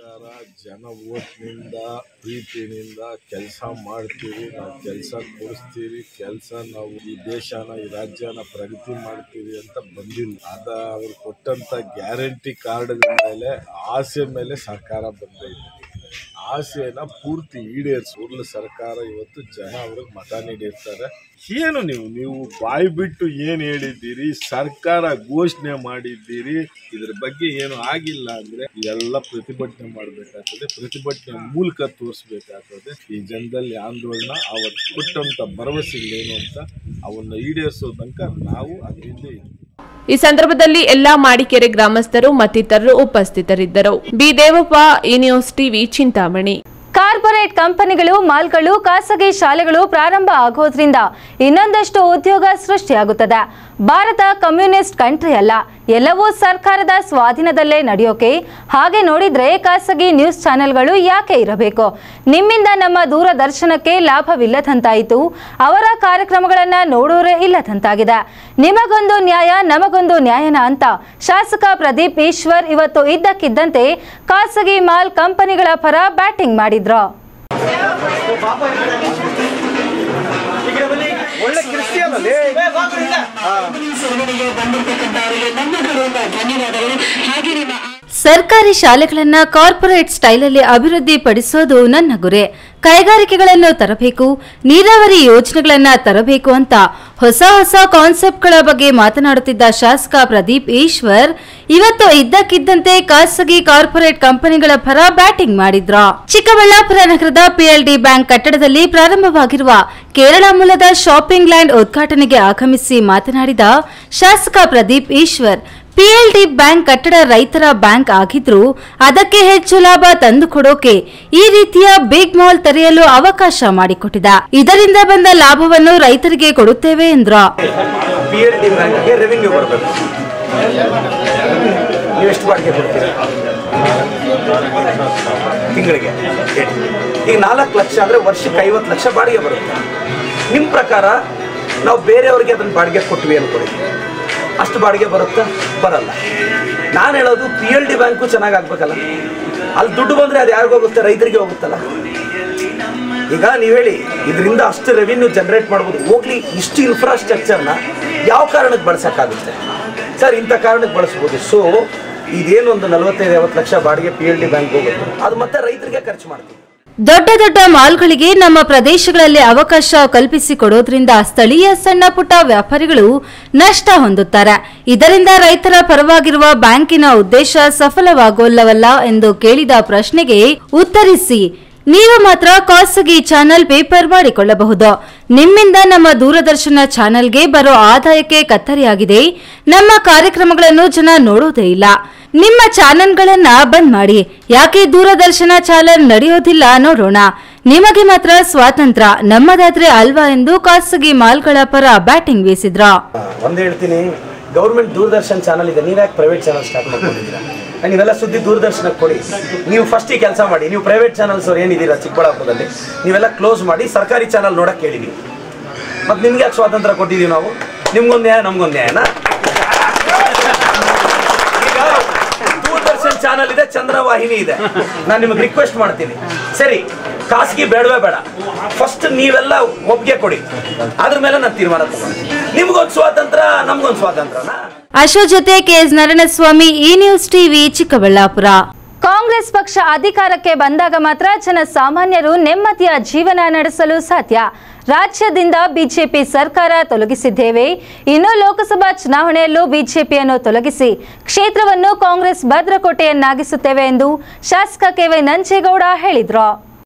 [SPEAKER 18] ಜನ ಓಟ್ನಿಂದ ಪ್ರೀತಿನಿಂದ ಕೆಲಸ ಮಾಡ್ತೀವಿ ನಾವು ಕೆಲಸ ಕೊಡಿಸ್ತೀವಿ ಕೆಲಸ ನಾವು ಈ ದೇಶನ ಈ ರಾಜ್ಯನ ಪ್ರಗತಿ ಮಾಡ್ತೀವಿ ಅಂತ ಬಂದಿಲ್ಲ ಅದ ಅವ್ರು ಕೊಟ್ಟಂತ ಗ್ಯಾರಂಟಿ ಕಾರ್ಡ್ಗಳ ಮೇಲೆ ಆಸೆ ಮೇಲೆ ಸರ್ಕಾರ ಬಂದೈತೆ ಆಸೆನ ಪೂರ್ತಿ ಈಡೇರಿಸೋರ್ಲು ಸರ್ಕಾರ ಇವತ್ತು ಜನ ಅವ್ರಿಗೆ ಮತ ನೀಡಿರ್ತಾರೆ ಏನು ನೀವು ನೀವು ಬಾಯಿ ಬಿಟ್ಟು ಏನು ಹೇಳಿದ್ದೀರಿ ಸರ್ಕಾರ ಘೋಷಣೆ ಮಾಡಿದ್ದೀರಿ ಇದ್ರ ಬಗ್ಗೆ ಏನು ಆಗಿಲ್ಲ ಅಂದ್ರೆ ಎಲ್ಲ ಪ್ರತಿಭಟನೆ ಮಾಡಬೇಕಾಗ್ತದೆ ಪ್ರತಿಭಟನೆ ಮೂಲಕ ತೋರಿಸ್ಬೇಕಾಗ್ತದೆ ಈ ಜನದಲ್ಲಿ ಆಂದೋಲನ ಅವತ್ತು ಕೊಟ್ಟಂತ ಭರವಸೆಗಳೇನು ಅಂತ ಅವನ್ನ ಈಡೇರಿಸೋ ತನಕ ನಾವು ಅದರಿಂದ ಇದ್ದೀವಿ
[SPEAKER 3] ಈ ಸಂದರ್ಭದಲ್ಲಿ ಎಲ್ಲಾ ಮಾಡಿಕೆರೆ ಗ್ರಾಮಸ್ಥರು ಮತ್ತಿತರರು ಉಪಸ್ಥಿತರಿದ್ದರು ಬಿ ದೇವಪ್ಪ ಈ ನ್ಯೂಸ್ ಟಿವಿ ಚಿಂತಾಮಣಿ
[SPEAKER 2] ಕಾರ್ಪೊರೇಟ್ ಕಂಪನಿಗಳು ಮಾಲ್ಗಳು ಖಾಸಗಿ ಶಾಲೆಗಳು ಪ್ರಾರಂಭ ಆಗೋದ್ರಿಂದ ಇನ್ನೊಂದಷ್ಟು ಉದ್ಯೋಗ ಸೃಷ್ಟಿಯಾಗುತ್ತದೆ ಭಾರತ ಕಮ್ಯುನಿಸ್ಟ್ ಕಂಟ್ರಿ ಅಲ್ಲ ಎಲ್ಲವೂ ಸರ್ಕಾರದ ಸ್ವಾಧೀನದಲ್ಲೇ ನಡೆಯೋಕೆ ಹಾಗೆ ನೋಡಿದ್ರೆ ಖಾಸಗಿ ನ್ಯೂಸ್ ಚಾನೆಲ್ಗಳು ಯಾಕೆ ಇರಬೇಕು ನಿಮ್ಮಿಂದ ನಮ್ಮ ದೂರದರ್ಶನಕ್ಕೆ ಲಾಭವಿಲ್ಲದಂತಾಯಿತು ಅವರ ಕಾರ್ಯಕ್ರಮಗಳನ್ನ ನೋಡೋರೇ ಇಲ್ಲದಂತಾಗಿದೆ ನಿಮಗೊಂದು ನ್ಯಾಯ ನಮಗೊಂದು ನ್ಯಾಯನ ಅಂತ ಶಾಸಕ ಪ್ರದೀಪ್ ಈಶ್ವರ್ ಇವತ್ತು ಇದ್ದಕ್ಕಿದ್ದಂತೆ ಖಾಸಗಿ ಮಾಲ್ ಕಂಪನಿಗಳ ಪರ ಬ್ಯಾಟಿಂಗ್ ಮಾಡಿದ್ರು
[SPEAKER 15] ಒಳ್ಳೆ ಕ್ರಿಸ್ಟಿಯನ್ ಅಲ್ಲಿ
[SPEAKER 2] ಸರ್ಕಾರಿ ಶಾಲೆಗಳನ್ನ ಕಾರ್ಪೊರೇಟ್ ಸ್ಟೈಲಲ್ಲಿ ಅಭಿವೃದ್ಧಿ ಪಡಿಸೋದು ನನ್ನ ಗುರಿ ಕೈಗಾರಿಕೆಗಳನ್ನು ತರಬೇಕು ನೀರಾವರಿ ಯೋಜನೆಗಳನ್ನ ತರಬೇಕು ಅಂತ ಹೊಸ ಹೊಸ ಕಾನ್ಸೆಪ್ಟ್ಗಳ ಬಗ್ಗೆ ಮಾತನಾಡುತ್ತಿದ್ದ ಶಾಸಕ ಪ್ರದೀಪ್ ಈಶ್ವರ್ ಇವತ್ತು ಇದ್ದಕ್ಕಿದ್ದಂತೆ ಖಾಸಗಿ ಕಾರ್ಪೊರೇಟ್ ಕಂಪನಿಗಳ ಪರ ಬ್ಯಾಟಿಂಗ್ ಮಾಡಿದ್ರು ಚಿಕ್ಕಬಳ್ಳಾಪುರ ನಗರದ ಪಿಎಲ್ಡಿ ಬ್ಯಾಂಕ್ ಕಟ್ಟಡದಲ್ಲಿ ಪ್ರಾರಂಭವಾಗಿರುವ ಕೇರಳ ಮೂಲದ ಶಾಪಿಂಗ್ ಲ್ಯಾಂಡ್ ಉದ್ಘಾಟನೆಗೆ ಆಗಮಿಸಿ ಮಾತನಾಡಿದ ಶಾಸಕ ಪ್ರದೀಪ್ ಈಶ್ವರ್ ಪಿಎಲ್ಡಿ ಬ್ಯಾಂಕ್ ಕಟ್ಟಡ ರೈತರ ಬ್ಯಾಂಕ್ ಆಗಿದ್ರೂ ಅದಕ್ಕೆ ಹೆಚ್ಚು ಲಾಭ ತಂದುಕೊಡೋಕೆ ಈ ರೀತಿಯ ಬಿಗ್ ಮಾಲ್ ತೆರೆಯಲು ಅವಕಾಶ ಮಾಡಿಕೊಟ್ಟಿದೆ ಇದರಿಂದ ಬಂದ ಲಾಭವನ್ನು ರೈತರಿಗೆ ಕೊಡುತ್ತೇವೆ ಎಂದ್ರು
[SPEAKER 15] ಪಿ ಎಲ್ ಡಿ ಬ್ಯಾಂಕ್ಗೆ ರೆವಿನ್ಯೂ ಬರಬೇಕು ನೀವು ಎಷ್ಟು ಬಾಡಿಗೆ ಕೊಡ್ತೀರಿ ತಿಂಗಳಿಗೆ ಈಗ ನಾಲ್ಕು ಲಕ್ಷ ಅಂದರೆ ವರ್ಷಕ್ಕೆ ಐವತ್ತು ಲಕ್ಷ ಬಾಡಿಗೆ ಬರುತ್ತೆ ನಿಮ್ಮ ಪ್ರಕಾರ ನಾವು ಬೇರೆಯವ್ರಿಗೆ ಅದನ್ನು ಬಾಡಿಗೆ ಕೊಟ್ವಿ ಅನ್ಕೊಳ್ಳಿ ಅಷ್ಟು ಬಾಡಿಗೆ ಬರುತ್ತಾ ಬರಲ್ಲ ನಾನು ಹೇಳೋದು ಪಿ ಎಲ್ ಡಿ ಬ್ಯಾಂಕು ಚೆನ್ನಾಗಿ ಆಗ್ಬೇಕಲ್ಲ ಅಲ್ಲಿ ದುಡ್ಡು ಬಂದರೆ ಅದು ಯಾರಿಗೂ ಹೋಗುತ್ತೆ ರೈತರಿಗೆ ಹೋಗುತ್ತಲ್ಲ ಈಗ ನೀವು ಹೇಳಿ ಇದರಿಂದ ಅಷ್ಟು ರೆವಿನ್ಯೂ ಜನರೇಟ್ ಮಾಡ್ಬೋದು ಹೋಗ್ಲಿ ಇಷ್ಟು ಇನ್ಫ್ರಾಸ್ಟ್ರಕ್ಚರ್ನ ಯಾವ ಕಾರಣಕ್ಕೆ ಬಳಸೋಕ್ಕಾಗುತ್ತೆ ಸರ್ ಇಂಥ ಕಾರಣಕ್ಕೆ ಬಳಸ್ಬೋದು ಸೊ ಇದೇನು ಒಂದು ನಲವತ್ತೈದು ಐವತ್ತು ಲಕ್ಷ ಬಾಡಿಗೆ ಪಿ ಎಲ್ ಡಿ ಬ್ಯಾಂಕ್ ಹೋಗುತ್ತೆ ಅದು ಮತ್ತೆ ರೈತರಿಗೆ ಖರ್ಚು ಮಾಡ್ತೀವಿ
[SPEAKER 2] ದೊಡ್ಡ ದೊಡ್ಡ ಮಾಲ್ಗಳಿಗೆ ನಮ್ಮ ಪ್ರದೇಶಗಳಲ್ಲಿ ಅವಕಾಶ ಕಲ್ಪಿಸಿಕೊಡೋದ್ರಿಂದ ಸ್ಥಳೀಯ ಸಣ್ಣ ಪುಟ್ಟ ವ್ಯಾಪಾರಿಗಳು ನಷ್ಟ ಹೊಂದುತ್ತಾರೆ ಇದರಿಂದ ರೈತರ ಪರವಾಗಿರುವ ಬ್ಯಾಂಕಿನ ಉದ್ದೇಶ ಸಫಲವಾಗೋಲ್ಲವಲ್ಲ ಎಂದು ಕೇಳಿದ ಪ್ರಶ್ನೆಗೆ ಉತ್ತರಿಸಿ ನೀವು ಮಾತ್ರ ಖಾಸಗಿ ಚಾನೆಲ್ ಪೇಪರ್ ಮಾಡಿಕೊಳ್ಳಬಹುದು ನಿಮ್ಮಿಂದ ನಮ್ಮ ದೂರದರ್ಶನ ಚಾನೆಲ್ಗೆ ಬರೋ ಆದಾಯಕ್ಕೆ ಕತ್ತರಿಯಾಗಿದೆ ನಮ್ಮ ಕಾರ್ಯಕ್ರಮಗಳನ್ನು ಜನ ನೋಡೋದೇ ಇಲ್ಲ ನಿಮ್ಮ ಚಾನೆಲ್ಗಳನ್ನ ಬಂದ್ ಮಾಡಿ ಯಾಕೆ ದೂರದರ್ಶನ ಚಾನೆಲ್ ನಡೆಯೋದಿಲ್ಲ ನೋಡೋಣ ನಿಮಗೆ ಮಾತ್ರ ಸ್ವಾತಂತ್ರ್ಯ ನಮ್ಮದಾದ್ರೆ ಅಲ್ವಾ ಎಂದು ಖಾಸಗಿ ಮಾಲ್ಗಳ ಪರ ಬ್ಯಾಟಿಂಗ್ ಬೀಸಿದ್ರ
[SPEAKER 15] ಒಂದು ಹೇಳ್ತೀನಿ ಗೌರ್ಮೆಂಟ್ ದೂರದರ್ಶನ್ ಚಾನಲ್ ಇದೆ ನೀವ್ಯಾಕೆ ಪ್ರೈವೇಟ್ ಚಾನಲ್ ಸ್ಟಾರ್ಟ್ ಮಾಡ್ಕೊಂಡಿದ್ದೀರಾ ನೀವೆಲ್ಲ ಸುದ್ದಿ ದೂರದರ್ಶನಕ್ಕೆ ಕೊಡಿ ನೀವು ಫಸ್ಟ್ ಈ ಕೆಲಸ ಮಾಡಿ ನೀವು ಪ್ರೈವೇಟ್ ಚಾನಲ್ಸ್ ಅವ್ರು ಏನಿದ್ದೀರಾ ಚಿಕ್ಕಬಳ್ಳಾಪುರದಲ್ಲಿ ನೀವೆಲ್ಲ ಕ್ಲೋಸ್ ಮಾಡಿ ಸರ್ಕಾರಿ ಚಾನಲ್ ನೋಡಕ್ಕೆ ಹೇಳಿ ನೀವು ಮತ್ತು ನಿಮ್ಗೆ ಯಾಕೆ ಸ್ವಾತಂತ್ರ್ಯ ಕೊಟ್ಟಿದ್ದೀವಿ ನಾವು ನಿಮ್ಗೊಂದು ನ್ಯಾಯ ನಮ್ಗೊಂದು ನ್ಯಾಯನಾ ಈಗ ದೂರದರ್ಶನ್ ಚಾನಲ್ ಇದೆ ಚಂದ್ರವಾಹಿನಿ ಇದೆ ನಾನು ನಿಮಗೆ ರಿಕ್ವೆಸ್ಟ್ ಮಾಡ್ತೀನಿ ಸರಿ ಖಾಸಗಿ ಬೇಡವೇ ಬೇಡ ಫಸ್ಟ್ ನೀವೆಲ್ಲ ಒಪ್ಪಿಗೆ ಕೊಡಿ ಅದ್ರ ಮೇಲೆ ನಾನು ತೀರ್ಮಾನ ತಗೊಂತೀನಿ ನಿಮ್ಗೊಂದು ಸ್ವಾತಂತ್ರ್ಯ ನಮ್ಗೊಂದು ಸ್ವಾತಂತ್ರ್ಯನಾ
[SPEAKER 2] ಅಶೋಕ್ ಜೊತೆ ಕೆಎಸ್ ನಾರಾಯಣಸ್ವಾಮಿ ಈ ನ್ಯೂಸ್ ಟಿವಿ ಚಿಕ್ಕಬಳ್ಳಾಪುರ ಕಾಂಗ್ರೆಸ್ ಪಕ್ಷ ಅಧಿಕಾರಕ್ಕೆ ಬಂದಾಗ ಮಾತ್ರ ಜನಸಾಮಾನ್ಯರು ನೆಮ್ಮದಿಯ ಜೀವನ ನಡೆಸಲು ಸಾಧ್ಯ ರಾಜ್ಯದಿಂದ ಬಿಜೆಪಿ ಸರ್ಕಾರ ತೊಲಗಿಸಿದ್ದೇವೆ ಇನ್ನು ಲೋಕಸಭಾ ಚುನಾವಣೆಯಲ್ಲೂ ಬಿಜೆಪಿಯನ್ನು ತೊಲಗಿಸಿ ಕ್ಷೇತ್ರವನ್ನು ಕಾಂಗ್ರೆಸ್ ಭದ್ರಕೋಟೆಯನ್ನಾಗಿಸುತ್ತೇವೆ ಎಂದು ಶಾಸಕ ಕೆವೈ ನಂಜೇಗೌಡ ಹೇಳಿದ್ರು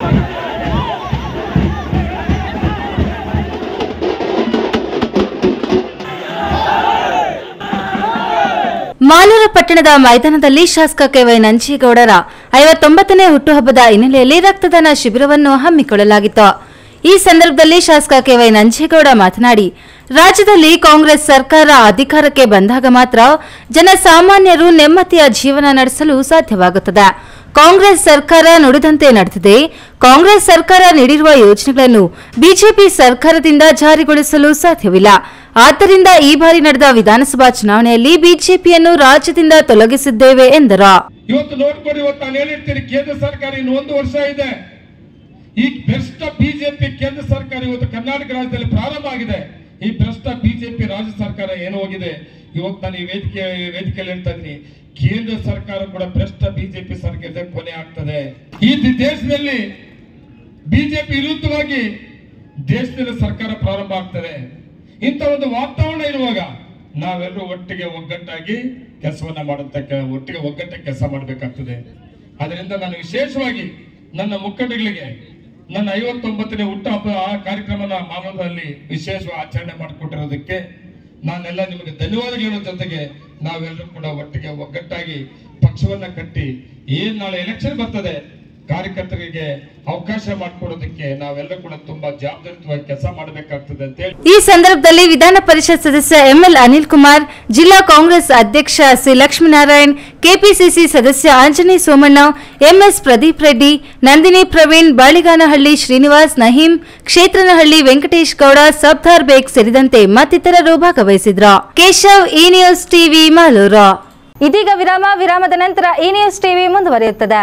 [SPEAKER 2] ಮಾಲೂರು ಪಟ್ಟಣದ ಮೈದಾನದಲ್ಲಿ ಶಾಸಕ ಕೆವೈ ನಂಜೇಗೌಡರ ಐವತ್ತೊಂಬತ್ತನೇ ಹುಟ್ಟುಹಬ್ಬದ ಹಿನ್ನೆಲೆಯಲ್ಲಿ ರಕ್ತದಾನ ಶಿಬಿರವನ್ನು ಹಮ್ಮಿಕೊಳ್ಳಲಾಗಿತ್ತು ಈ ಸಂದರ್ಭದಲ್ಲಿ ಶಾಸಕ ಕೆವೈ ನಂಜೇಗೌಡ ಮಾತನಾಡಿ ರಾಜ್ಯದಲ್ಲಿ ಕಾಂಗ್ರೆಸ್ ಸರ್ಕಾರ ಅಧಿಕಾರಕ್ಕೆ ಬಂದಾಗ ಮಾತ್ರ ಜನಸಾಮಾನ್ಯರು ನೆಮ್ಮದಿಯ ಜೀವನ ನಡೆಸಲು ಸಾಧ್ಯವಾಗುತ್ತದೆ ಕಾಂಗ್ರೆಸ್ ಸರ್ಕಾರ ನುಡಿದಂತೆ ನಡೆದಿದೆ ಕಾಂಗ್ರೆಸ್ ಸರ್ಕಾರ ನೀಡಿರುವ ಯೋಜನೆಗಳನ್ನು ಬಿಜೆಪಿ ಸರ್ಕಾರದಿಂದ ಜಾರಿಗೊಳಿಸಲು ಸಾಧ್ಯವಿಲ್ಲ ಆದ್ದರಿಂದ ಈ ಬಾರಿ ನಡೆದ ವಿಧಾನಸಭಾ ಚುನಾವಣೆಯಲ್ಲಿ ಬಿಜೆಪಿಯನ್ನು ರಾಜ್ಯದಿಂದ ತೊಲಗಿಸಿದ್ದೇವೆ ಎಂದರು
[SPEAKER 19] ಇವತ್ತು ನೋಡ್ಕೊಡಿ ಇವತ್ತು ನಾನು ಹೇಳಿರ್ತೀನಿ ಕೇಂದ್ರ ಸರ್ಕಾರ ಇನ್ನು ಒಂದು ವರ್ಷ ಇದೆ ಈ ಭ್ರಷ್ಟ ಬಿಜೆಪಿ ಕೇಂದ್ರ ಸರ್ಕಾರ ಇವತ್ತು ಕರ್ನಾಟಕ ರಾಜ್ಯದಲ್ಲಿ ಪ್ರಾರಂಭ ಆಗಿದೆ ಈ ಭ್ರಷ್ಟ ಬಿಜೆಪಿ ರಾಜ್ಯ ಸರ್ಕಾರ ಏನು ಹೋಗಿದೆ ಇವತ್ತು ನಾನು ಈ ವೇದಿಕೆ ವೇದಿಕೆಯಲ್ಲಿ ಹೇಳ್ತಾ ಇದ್ದೀನಿ ಕೇಂದ್ರ ಸರ್ಕಾರ ಕೂಡ ಭ್ರಷ್ಟ ಬಿಜೆಪಿ ಸರ್ಕಾರದ ಕೊನೆ ಆಗ್ತದೆ ಈ ದಿ- ದೇಶದಲ್ಲಿ ಬಿಜೆಪಿ ವಿರುದ್ಧವಾಗಿ ದೇಶದಲ್ಲಿ ಸರ್ಕಾರ ಪ್ರಾರಂಭ ಆಗ್ತದೆ ಇಂಥ ಒಂದು ವಾತಾವರಣ ಇರುವಾಗ ನಾವೆಲ್ಲರೂ ಒಟ್ಟಿಗೆ ಒಗ್ಗಟ್ಟಾಗಿ ಕೆಲಸವನ್ನ ಮಾಡುತ್ತ ಕೆ- ಒಟ್ಟಿಗೆ ಒಗ್ಗಟ್ಟಾಗಿ ಕೆಲಸ ಮಾಡಬೇಕಾಗ್ತದೆ ಅದರಿಂದ ನಾನು ವಿಶೇಷವಾಗಿ ನನ್ನ ಮುಖಂಡಗಳಿಗೆ ನನ್ನ ಐವತ್ತೊಂಬತ್ತನೇ ಹುಟ್ಟುಹಬ್ಬ ಆ ಕಾರ್ಯಕ್ರಮನ ಮಾನವದಲ್ಲಿ ವಿಶೇಷವಾಗಿ ಆಚರಣೆ ಮಾಡಿಕೊಟ್ಟಿರೋದಕ್ಕೆ ನಾನೆಲ್ಲ ನಿಮಗೆ ಧನ್ಯವಾದಗಳು ಹೇಳೋ ಜೊತೆಗೆ ನಾವೆಲ್ಲರೂ ಕೂಡ ಒಟ್ಟಿಗೆ ಒಗ್ಗಟ್ಟಾಗಿ ಪಕ್ಷವನ್ನ ಕಟ್ಟಿ ಏನ್ ನಾಳೆ ಎಲೆಕ್ಷನ್ ಬರ್ತದೆ ಕಾರ್ಯಕರ್ತರಿಗೆ ಅವಕಾಶ ಮಾಡಿಕೊಡೋದಕ್ಕೆ ನಾವೆಲ್ಲರೂ ಕೂಡ ತುಂಬಾ ಜವಾಬ್ದಾರಿತವಾಗಿ ಕೆಲಸ ಮಾಡಬೇಕಾಗ್ತದೆ ಅಂತ ಹೇಳಿ
[SPEAKER 2] ಈ ಸಂದರ್ಭದಲ್ಲಿ ವಿಧಾನ ಪರಿಷತ್ ಸದಸ್ಯ ಎಂಎಲ್ ಅನಿಲ್ ಕುಮಾರ್ ಜಿಲ್ಲಾ ಕಾಂಗ್ರೆಸ್ ಅಧ್ಯಕ್ಷ ಸಿ ಲಕ್ಷ್ಮೀನಾರಾಯಣ್ ಕೆಪಿಸಿಸಿ ಸದಸ್ಯ ಆಂಜನೇಯ ಸೋಮಣ್ಣ ಎಂಎಸ್ ಪ್ರದೀಪ್ ರೆಡ್ಡಿ ನಂದಿನಿ ಪ್ರವೀಣ್ ಬಾಳಿಗಾನಹಳ್ಳಿ ಶ್ರೀನಿವಾಸ್ ನಹೀಂ ಕ್ಷೇತ್ರನಹಳ್ಳಿ ವೆಂಕಟೇಶ್ ಗೌಡ ಸಬ್ದಾರ್ ಬೇಗ್ ಸೇರಿದಂತೆ ಮತ್ತಿತರರು ಭಾಗವಹಿಸಿದ್ರು ಕೇಶವ್ ಈ ನ್ಯೂಸ್ ಟಿವಿ ಮಾಲೂರು ಇದೀಗ ವಿರಾಮ ವಿರಾಮದ ನಂತರ ಈ ನ್ಯೂಸ್ ಟಿವಿ ಮುಂದುವರಿಯುತ್ತದೆ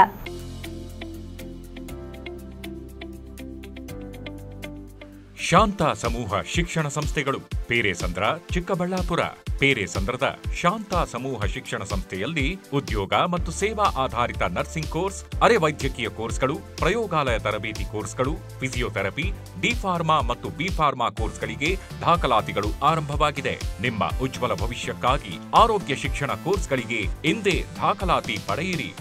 [SPEAKER 20] ಶಾಂತ ಸಮೂಹ ಶಿಕ್ಷಣ ಸಂಸ್ಥೆಗಳು ಪೇರೆಸಂದ್ರ ಚಿಕ್ಕಬಳ್ಳಾಪುರ ಪೇರೆಸಂದ್ರದ ಶಾಂತ ಸಮೂಹ ಶಿಕ್ಷಣ ಸಂಸ್ಥೆಯಲ್ಲಿ ಉದ್ಯೋಗ ಮತ್ತು ಸೇವಾ ಆಧಾರಿತ ನರ್ಸಿಂಗ್ ಕೋರ್ಸ್ ಅರೆ ವೈದ್ಯಕೀಯ ಕೋರ್ಸ್ಗಳು ಪ್ರಯೋಗಾಲಯ ತರಬೇತಿ ಕೋರ್ಸ್ಗಳು ಫಿಸಿಯೋಥೆರಪಿ ಡಿ ಫಾರ್ಮಾ ಮತ್ತು ಬಿ ಫಾರ್ಮಾ ಕೋರ್ಸ್ಗಳಿಗೆ ದಾಖಲಾತಿಗಳು ಆರಂಭವಾಗಿದೆ ನಿಮ್ಮ ಉಜ್ವಲ ಭವಿಷ್ಯಕ್ಕಾಗಿ ಆರೋಗ್ಯ ಶಿಕ್ಷಣ ಕೋರ್ಸ್ಗಳಿಗೆ ಎಂದೇ ದಾಖಲಾತಿ ಪಡೆಯಿರಿ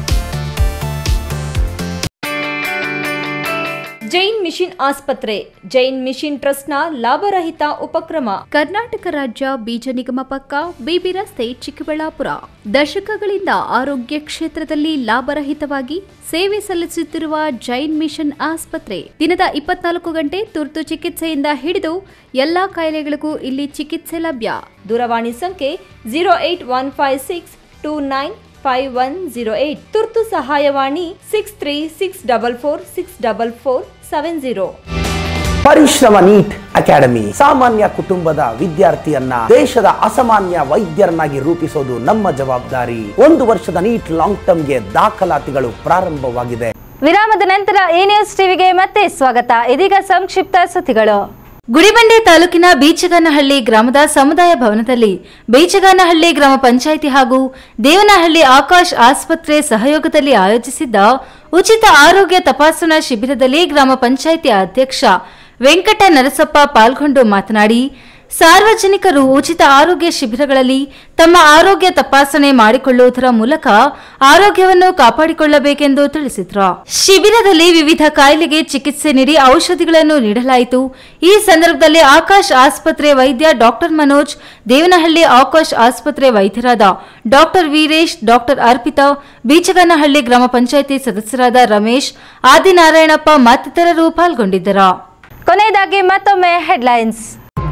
[SPEAKER 21] ಜೈನ್ ಮಿಷನ್ ಆಸ್ಪತ್ರೆ ಜೈನ್ ಮಿಷನ್ ಟ್ರಸ್ಟ್ನ ಲಾಭರಹಿತ ಉಪಕ್ರಮ
[SPEAKER 22] ಕರ್ನಾಟಕ ರಾಜ್ಯ ಬೀಜ ನಿಗಮ ಪಕ್ಕ ಬಿಬಿ ರಸ್ತೆ ಚಿಕ್ಕಬಳ್ಳಾಪುರ ದಶಕಗಳಿಂದ ಆರೋಗ್ಯ ಕ್ಷೇತ್ರದಲ್ಲಿ ಲಾಭರಹಿತವಾಗಿ ಸೇವೆ ಸಲ್ಲಿಸುತ್ತಿರುವ ಜೈನ್ ಮಿಷನ್ ಆಸ್ಪತ್ರೆ ದಿನದ ಇಪ್ಪತ್ನಾಲ್ಕು ಗಂಟೆ ತುರ್ತು ಚಿಕಿತ್ಸೆಯಿಂದ ಹಿಡಿದು ಎಲ್ಲಾ ಕಾಯಿಲೆಗಳಿಗೂ ಇಲ್ಲಿ ಚಿಕಿತ್ಸೆ ಲಭ್ಯ
[SPEAKER 21] ದೂರವಾಣಿ ಸಂಖ್ಯೆ zero eight one five six two nine five one zero eight ತುರ್ತು ಸಹಾಯವಾಣಿ six three six double four six double four seven zero
[SPEAKER 1] Parishrama NEET academy ಸಾಮಾನ್ಯ ಕುಟುಂಬದ ವಿದ್ಯಾರ್ಥಿಯನ್ನ ದೇಶದ ಅಸಾಮಾನ್ಯ ವೈದ್ಯರನ್ನಾಗಿ ರೂಪಿಸೋದು ನಮ್ಮ ಜವಾಬ್ದಾರಿ ಒಂದು ವರ್ಷದ ನೀಟ್ ಲಾಂಗ್ ಟರ್ಮ್ಗೆ ದಾಖಲಾತಿಗಳು ಪ್ರಾರಂಭವಾಗಿದೆ
[SPEAKER 2] ವಿರಾಮದ ನಂತರ ಈ ನ್ಯೂಸ್ ಟಿವಿಗೆ ಮತ್ತೆ ಸ್ವಾಗತ ಇದೀಗ ಸಂಕ್ಷಿಪ್ತ ಸುದ್ದಿಗಳು ಗುಡಿಬಂಡೆ ತಾಲೂಕಿನ ಬೀಚಗಾನಹಳ್ಳಿ ಗ್ರಾಮದ ಸಮುದಾಯ ಭವನದಲ್ಲಿ ಬೀಚಗಾನಹಳ್ಳಿ ಗ್ರಾಮ ಪಂಚಾಯಿತಿ ಹಾಗೂ ದೇವನಹಳ್ಳಿ ಆಕಾಶ್ ಆಸ್ಪತ್ರೆ ಸಹಯೋಗದಲ್ಲಿ ಆಯೋಜಿಸಿದ್ದ ಉಚಿತ ಆರೋಗ್ಯ ತಪಾಸಣಾ ಶಿಬಿರದಲ್ಲಿ ಗ್ರಾಮ ಪಂಚಾಯಿತಿ ಅಧ್ಯಕ್ಷ ವೆಂಕಟ ನರಸಪ್ಪ ಪಾಲ್ಗೊಂಡು ಮಾತನಾಡಿ ಸಾರ್ವಜನಿಕರು ಉಚಿತ ಆರೋಗ್ಯ ಶಿಬಿರಗಳಲ್ಲಿ ತಮ್ಮ ಆರೋಗ್ಯ ತಪಾಸಣೆ ಮಾಡಿಕೊಳ್ಳುವುದರ ಮೂಲಕ ಆರೋಗ್ಯವನ್ನು ಕಾಪಾಡಿಕೊಳ್ಳಬೇಕೆಂದು ತಿಳಿಸಿದ್ರು ಶಿಬಿರದಲ್ಲಿ ವಿವಿಧ ಕಾಯಿಲೆಗೆ ಚಿಕಿತ್ಸೆ ನೀಡಿ ಔಷಧಿಗಳನ್ನು ನೀಡಲಾಯಿತು ಈ ಸಂದರ್ಭದಲ್ಲಿ ಆಕಾಶ್ ಆಸ್ಪತ್ರೆ ವೈದ್ಯ ಡಾಕ್ಟರ್ ಮನೋಜ್ ದೇವನಹಳ್ಳಿ ಆಕಾಶ್ ಆಸ್ಪತ್ರೆ ವೈದ್ಯರಾದ ಡಾಕ್ಟರ್ ವೀರೇಶ್ ಡಾಕ್ಟರ್ ಅರ್ಪಿತಾ ಬೀಚಗನಹಳ್ಳಿ ಗ್ರಾಮ ಪಂಚಾಯಿತಿ ಸದಸ್ಯರಾದ ರಮೇಶ್ ಆದಿನಾರಾಯಣಪ್ಪ ಮತ್ತಿತರರು ಪಾಲ್ಗೊಂಡಿದ್ದರು ಕೊನೆಯದಾಗಿ ಮತ್ತೊಮ್ಮೆ ಹೆಡ್ಲೈನ್ಸ್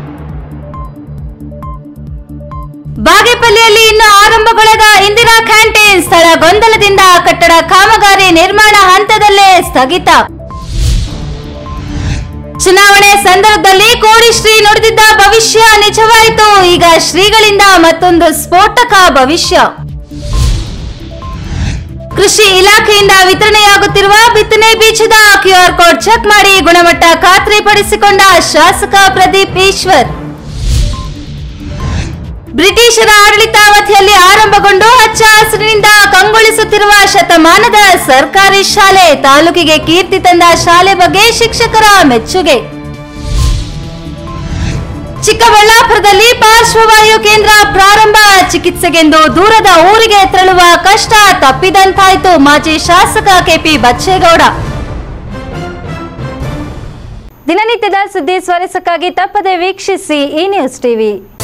[SPEAKER 2] ಬಾಗೇಪಲ್ಲಿಯಲ್ಲಿ ಇನ್ನು ಆರಂಭಗೊಳ್ಳದ ಇಂದಿರಾ ಕ್ಯಾಂಟೀನ್ ಸ್ಥಳ ಗೊಂದಲದಿಂದ ಕಟ್ಟಡ ಕಾಮಗಾರಿ ನಿರ್ಮಾಣ ಹಂತದಲ್ಲೇ ಸ್ಥಗಿತ ಚುನಾವಣೆ ಸಂದರ್ಭದಲ್ಲಿ ಕೋಡಿ ಶ್ರೀ ನುಡಿದಿದ್ದ ಭವಿಷ್ಯ ನಿಜವಾಯಿತು ಈಗ ಶ್ರೀಗಳಿಂದ ಮತ್ತೊಂದು ಸ್ಫೋಟಕ ಭವಿಷ್ಯ ಕೃಷಿ ಇಲಾಖೆಯಿಂದ ವಿತರಣೆಯಾಗುತ್ತಿರುವ ಬಿತ್ತನೆ ಬೀಜದ ಕ್ಯೂಆರ್ ಕೋಡ್ ಚೆಕ್ ಮಾಡಿ ಗುಣಮಟ್ಟ ಖಾತ್ರಿಪಡಿಸಿಕೊಂಡ ಶಾಸಕ ಪ್ರದೀಪ್ ಈಶ್ವರ್ ಬ್ರಿಟಿಷರ ಆಡಳಿತಾವಧಿಯಲ್ಲಿ ಆರಂಭಗೊಂಡು ಹಚ್ಚ ಹಸಿರಿನಿಂದ ಕಂಗೊಳಿಸುತ್ತಿರುವ ಶತಮಾನದ ಸರ್ಕಾರಿ ಶಾಲೆ ತಾಲೂಕಿಗೆ ಕೀರ್ತಿ ತಂದ ಶಾಲೆ ಬಗ್ಗೆ ಶಿಕ್ಷಕರ ಮೆಚ್ಚುಗೆ ಚಿಕ್ಕಬಳ್ಳಾಪುರದಲ್ಲಿ ಪಾರ್ಶ್ವವಾಯು ಕೇಂದ್ರ ಪ್ರಾರಂಭ ಚಿಕಿತ್ಸೆಗೆಂದು ದೂರದ ಊರಿಗೆ ತೆರಳುವ ಕಷ್ಟ ತಪ್ಪಿದಂತಾಯಿತು ಮಾಜಿ ಶಾಸಕ ಕೆಪಿ ಬಚ್ಚೇಗೌಡ ದಿನನಿತ್ಯದ ಸುದ್ದಿ ಸ್ಮರಿಸಕ್ಕಾಗಿ ತಪ್ಪದೆ ವೀಕ್ಷಿಸಿ ಈ ನ್ಯೂಸ್ ಟಿವಿ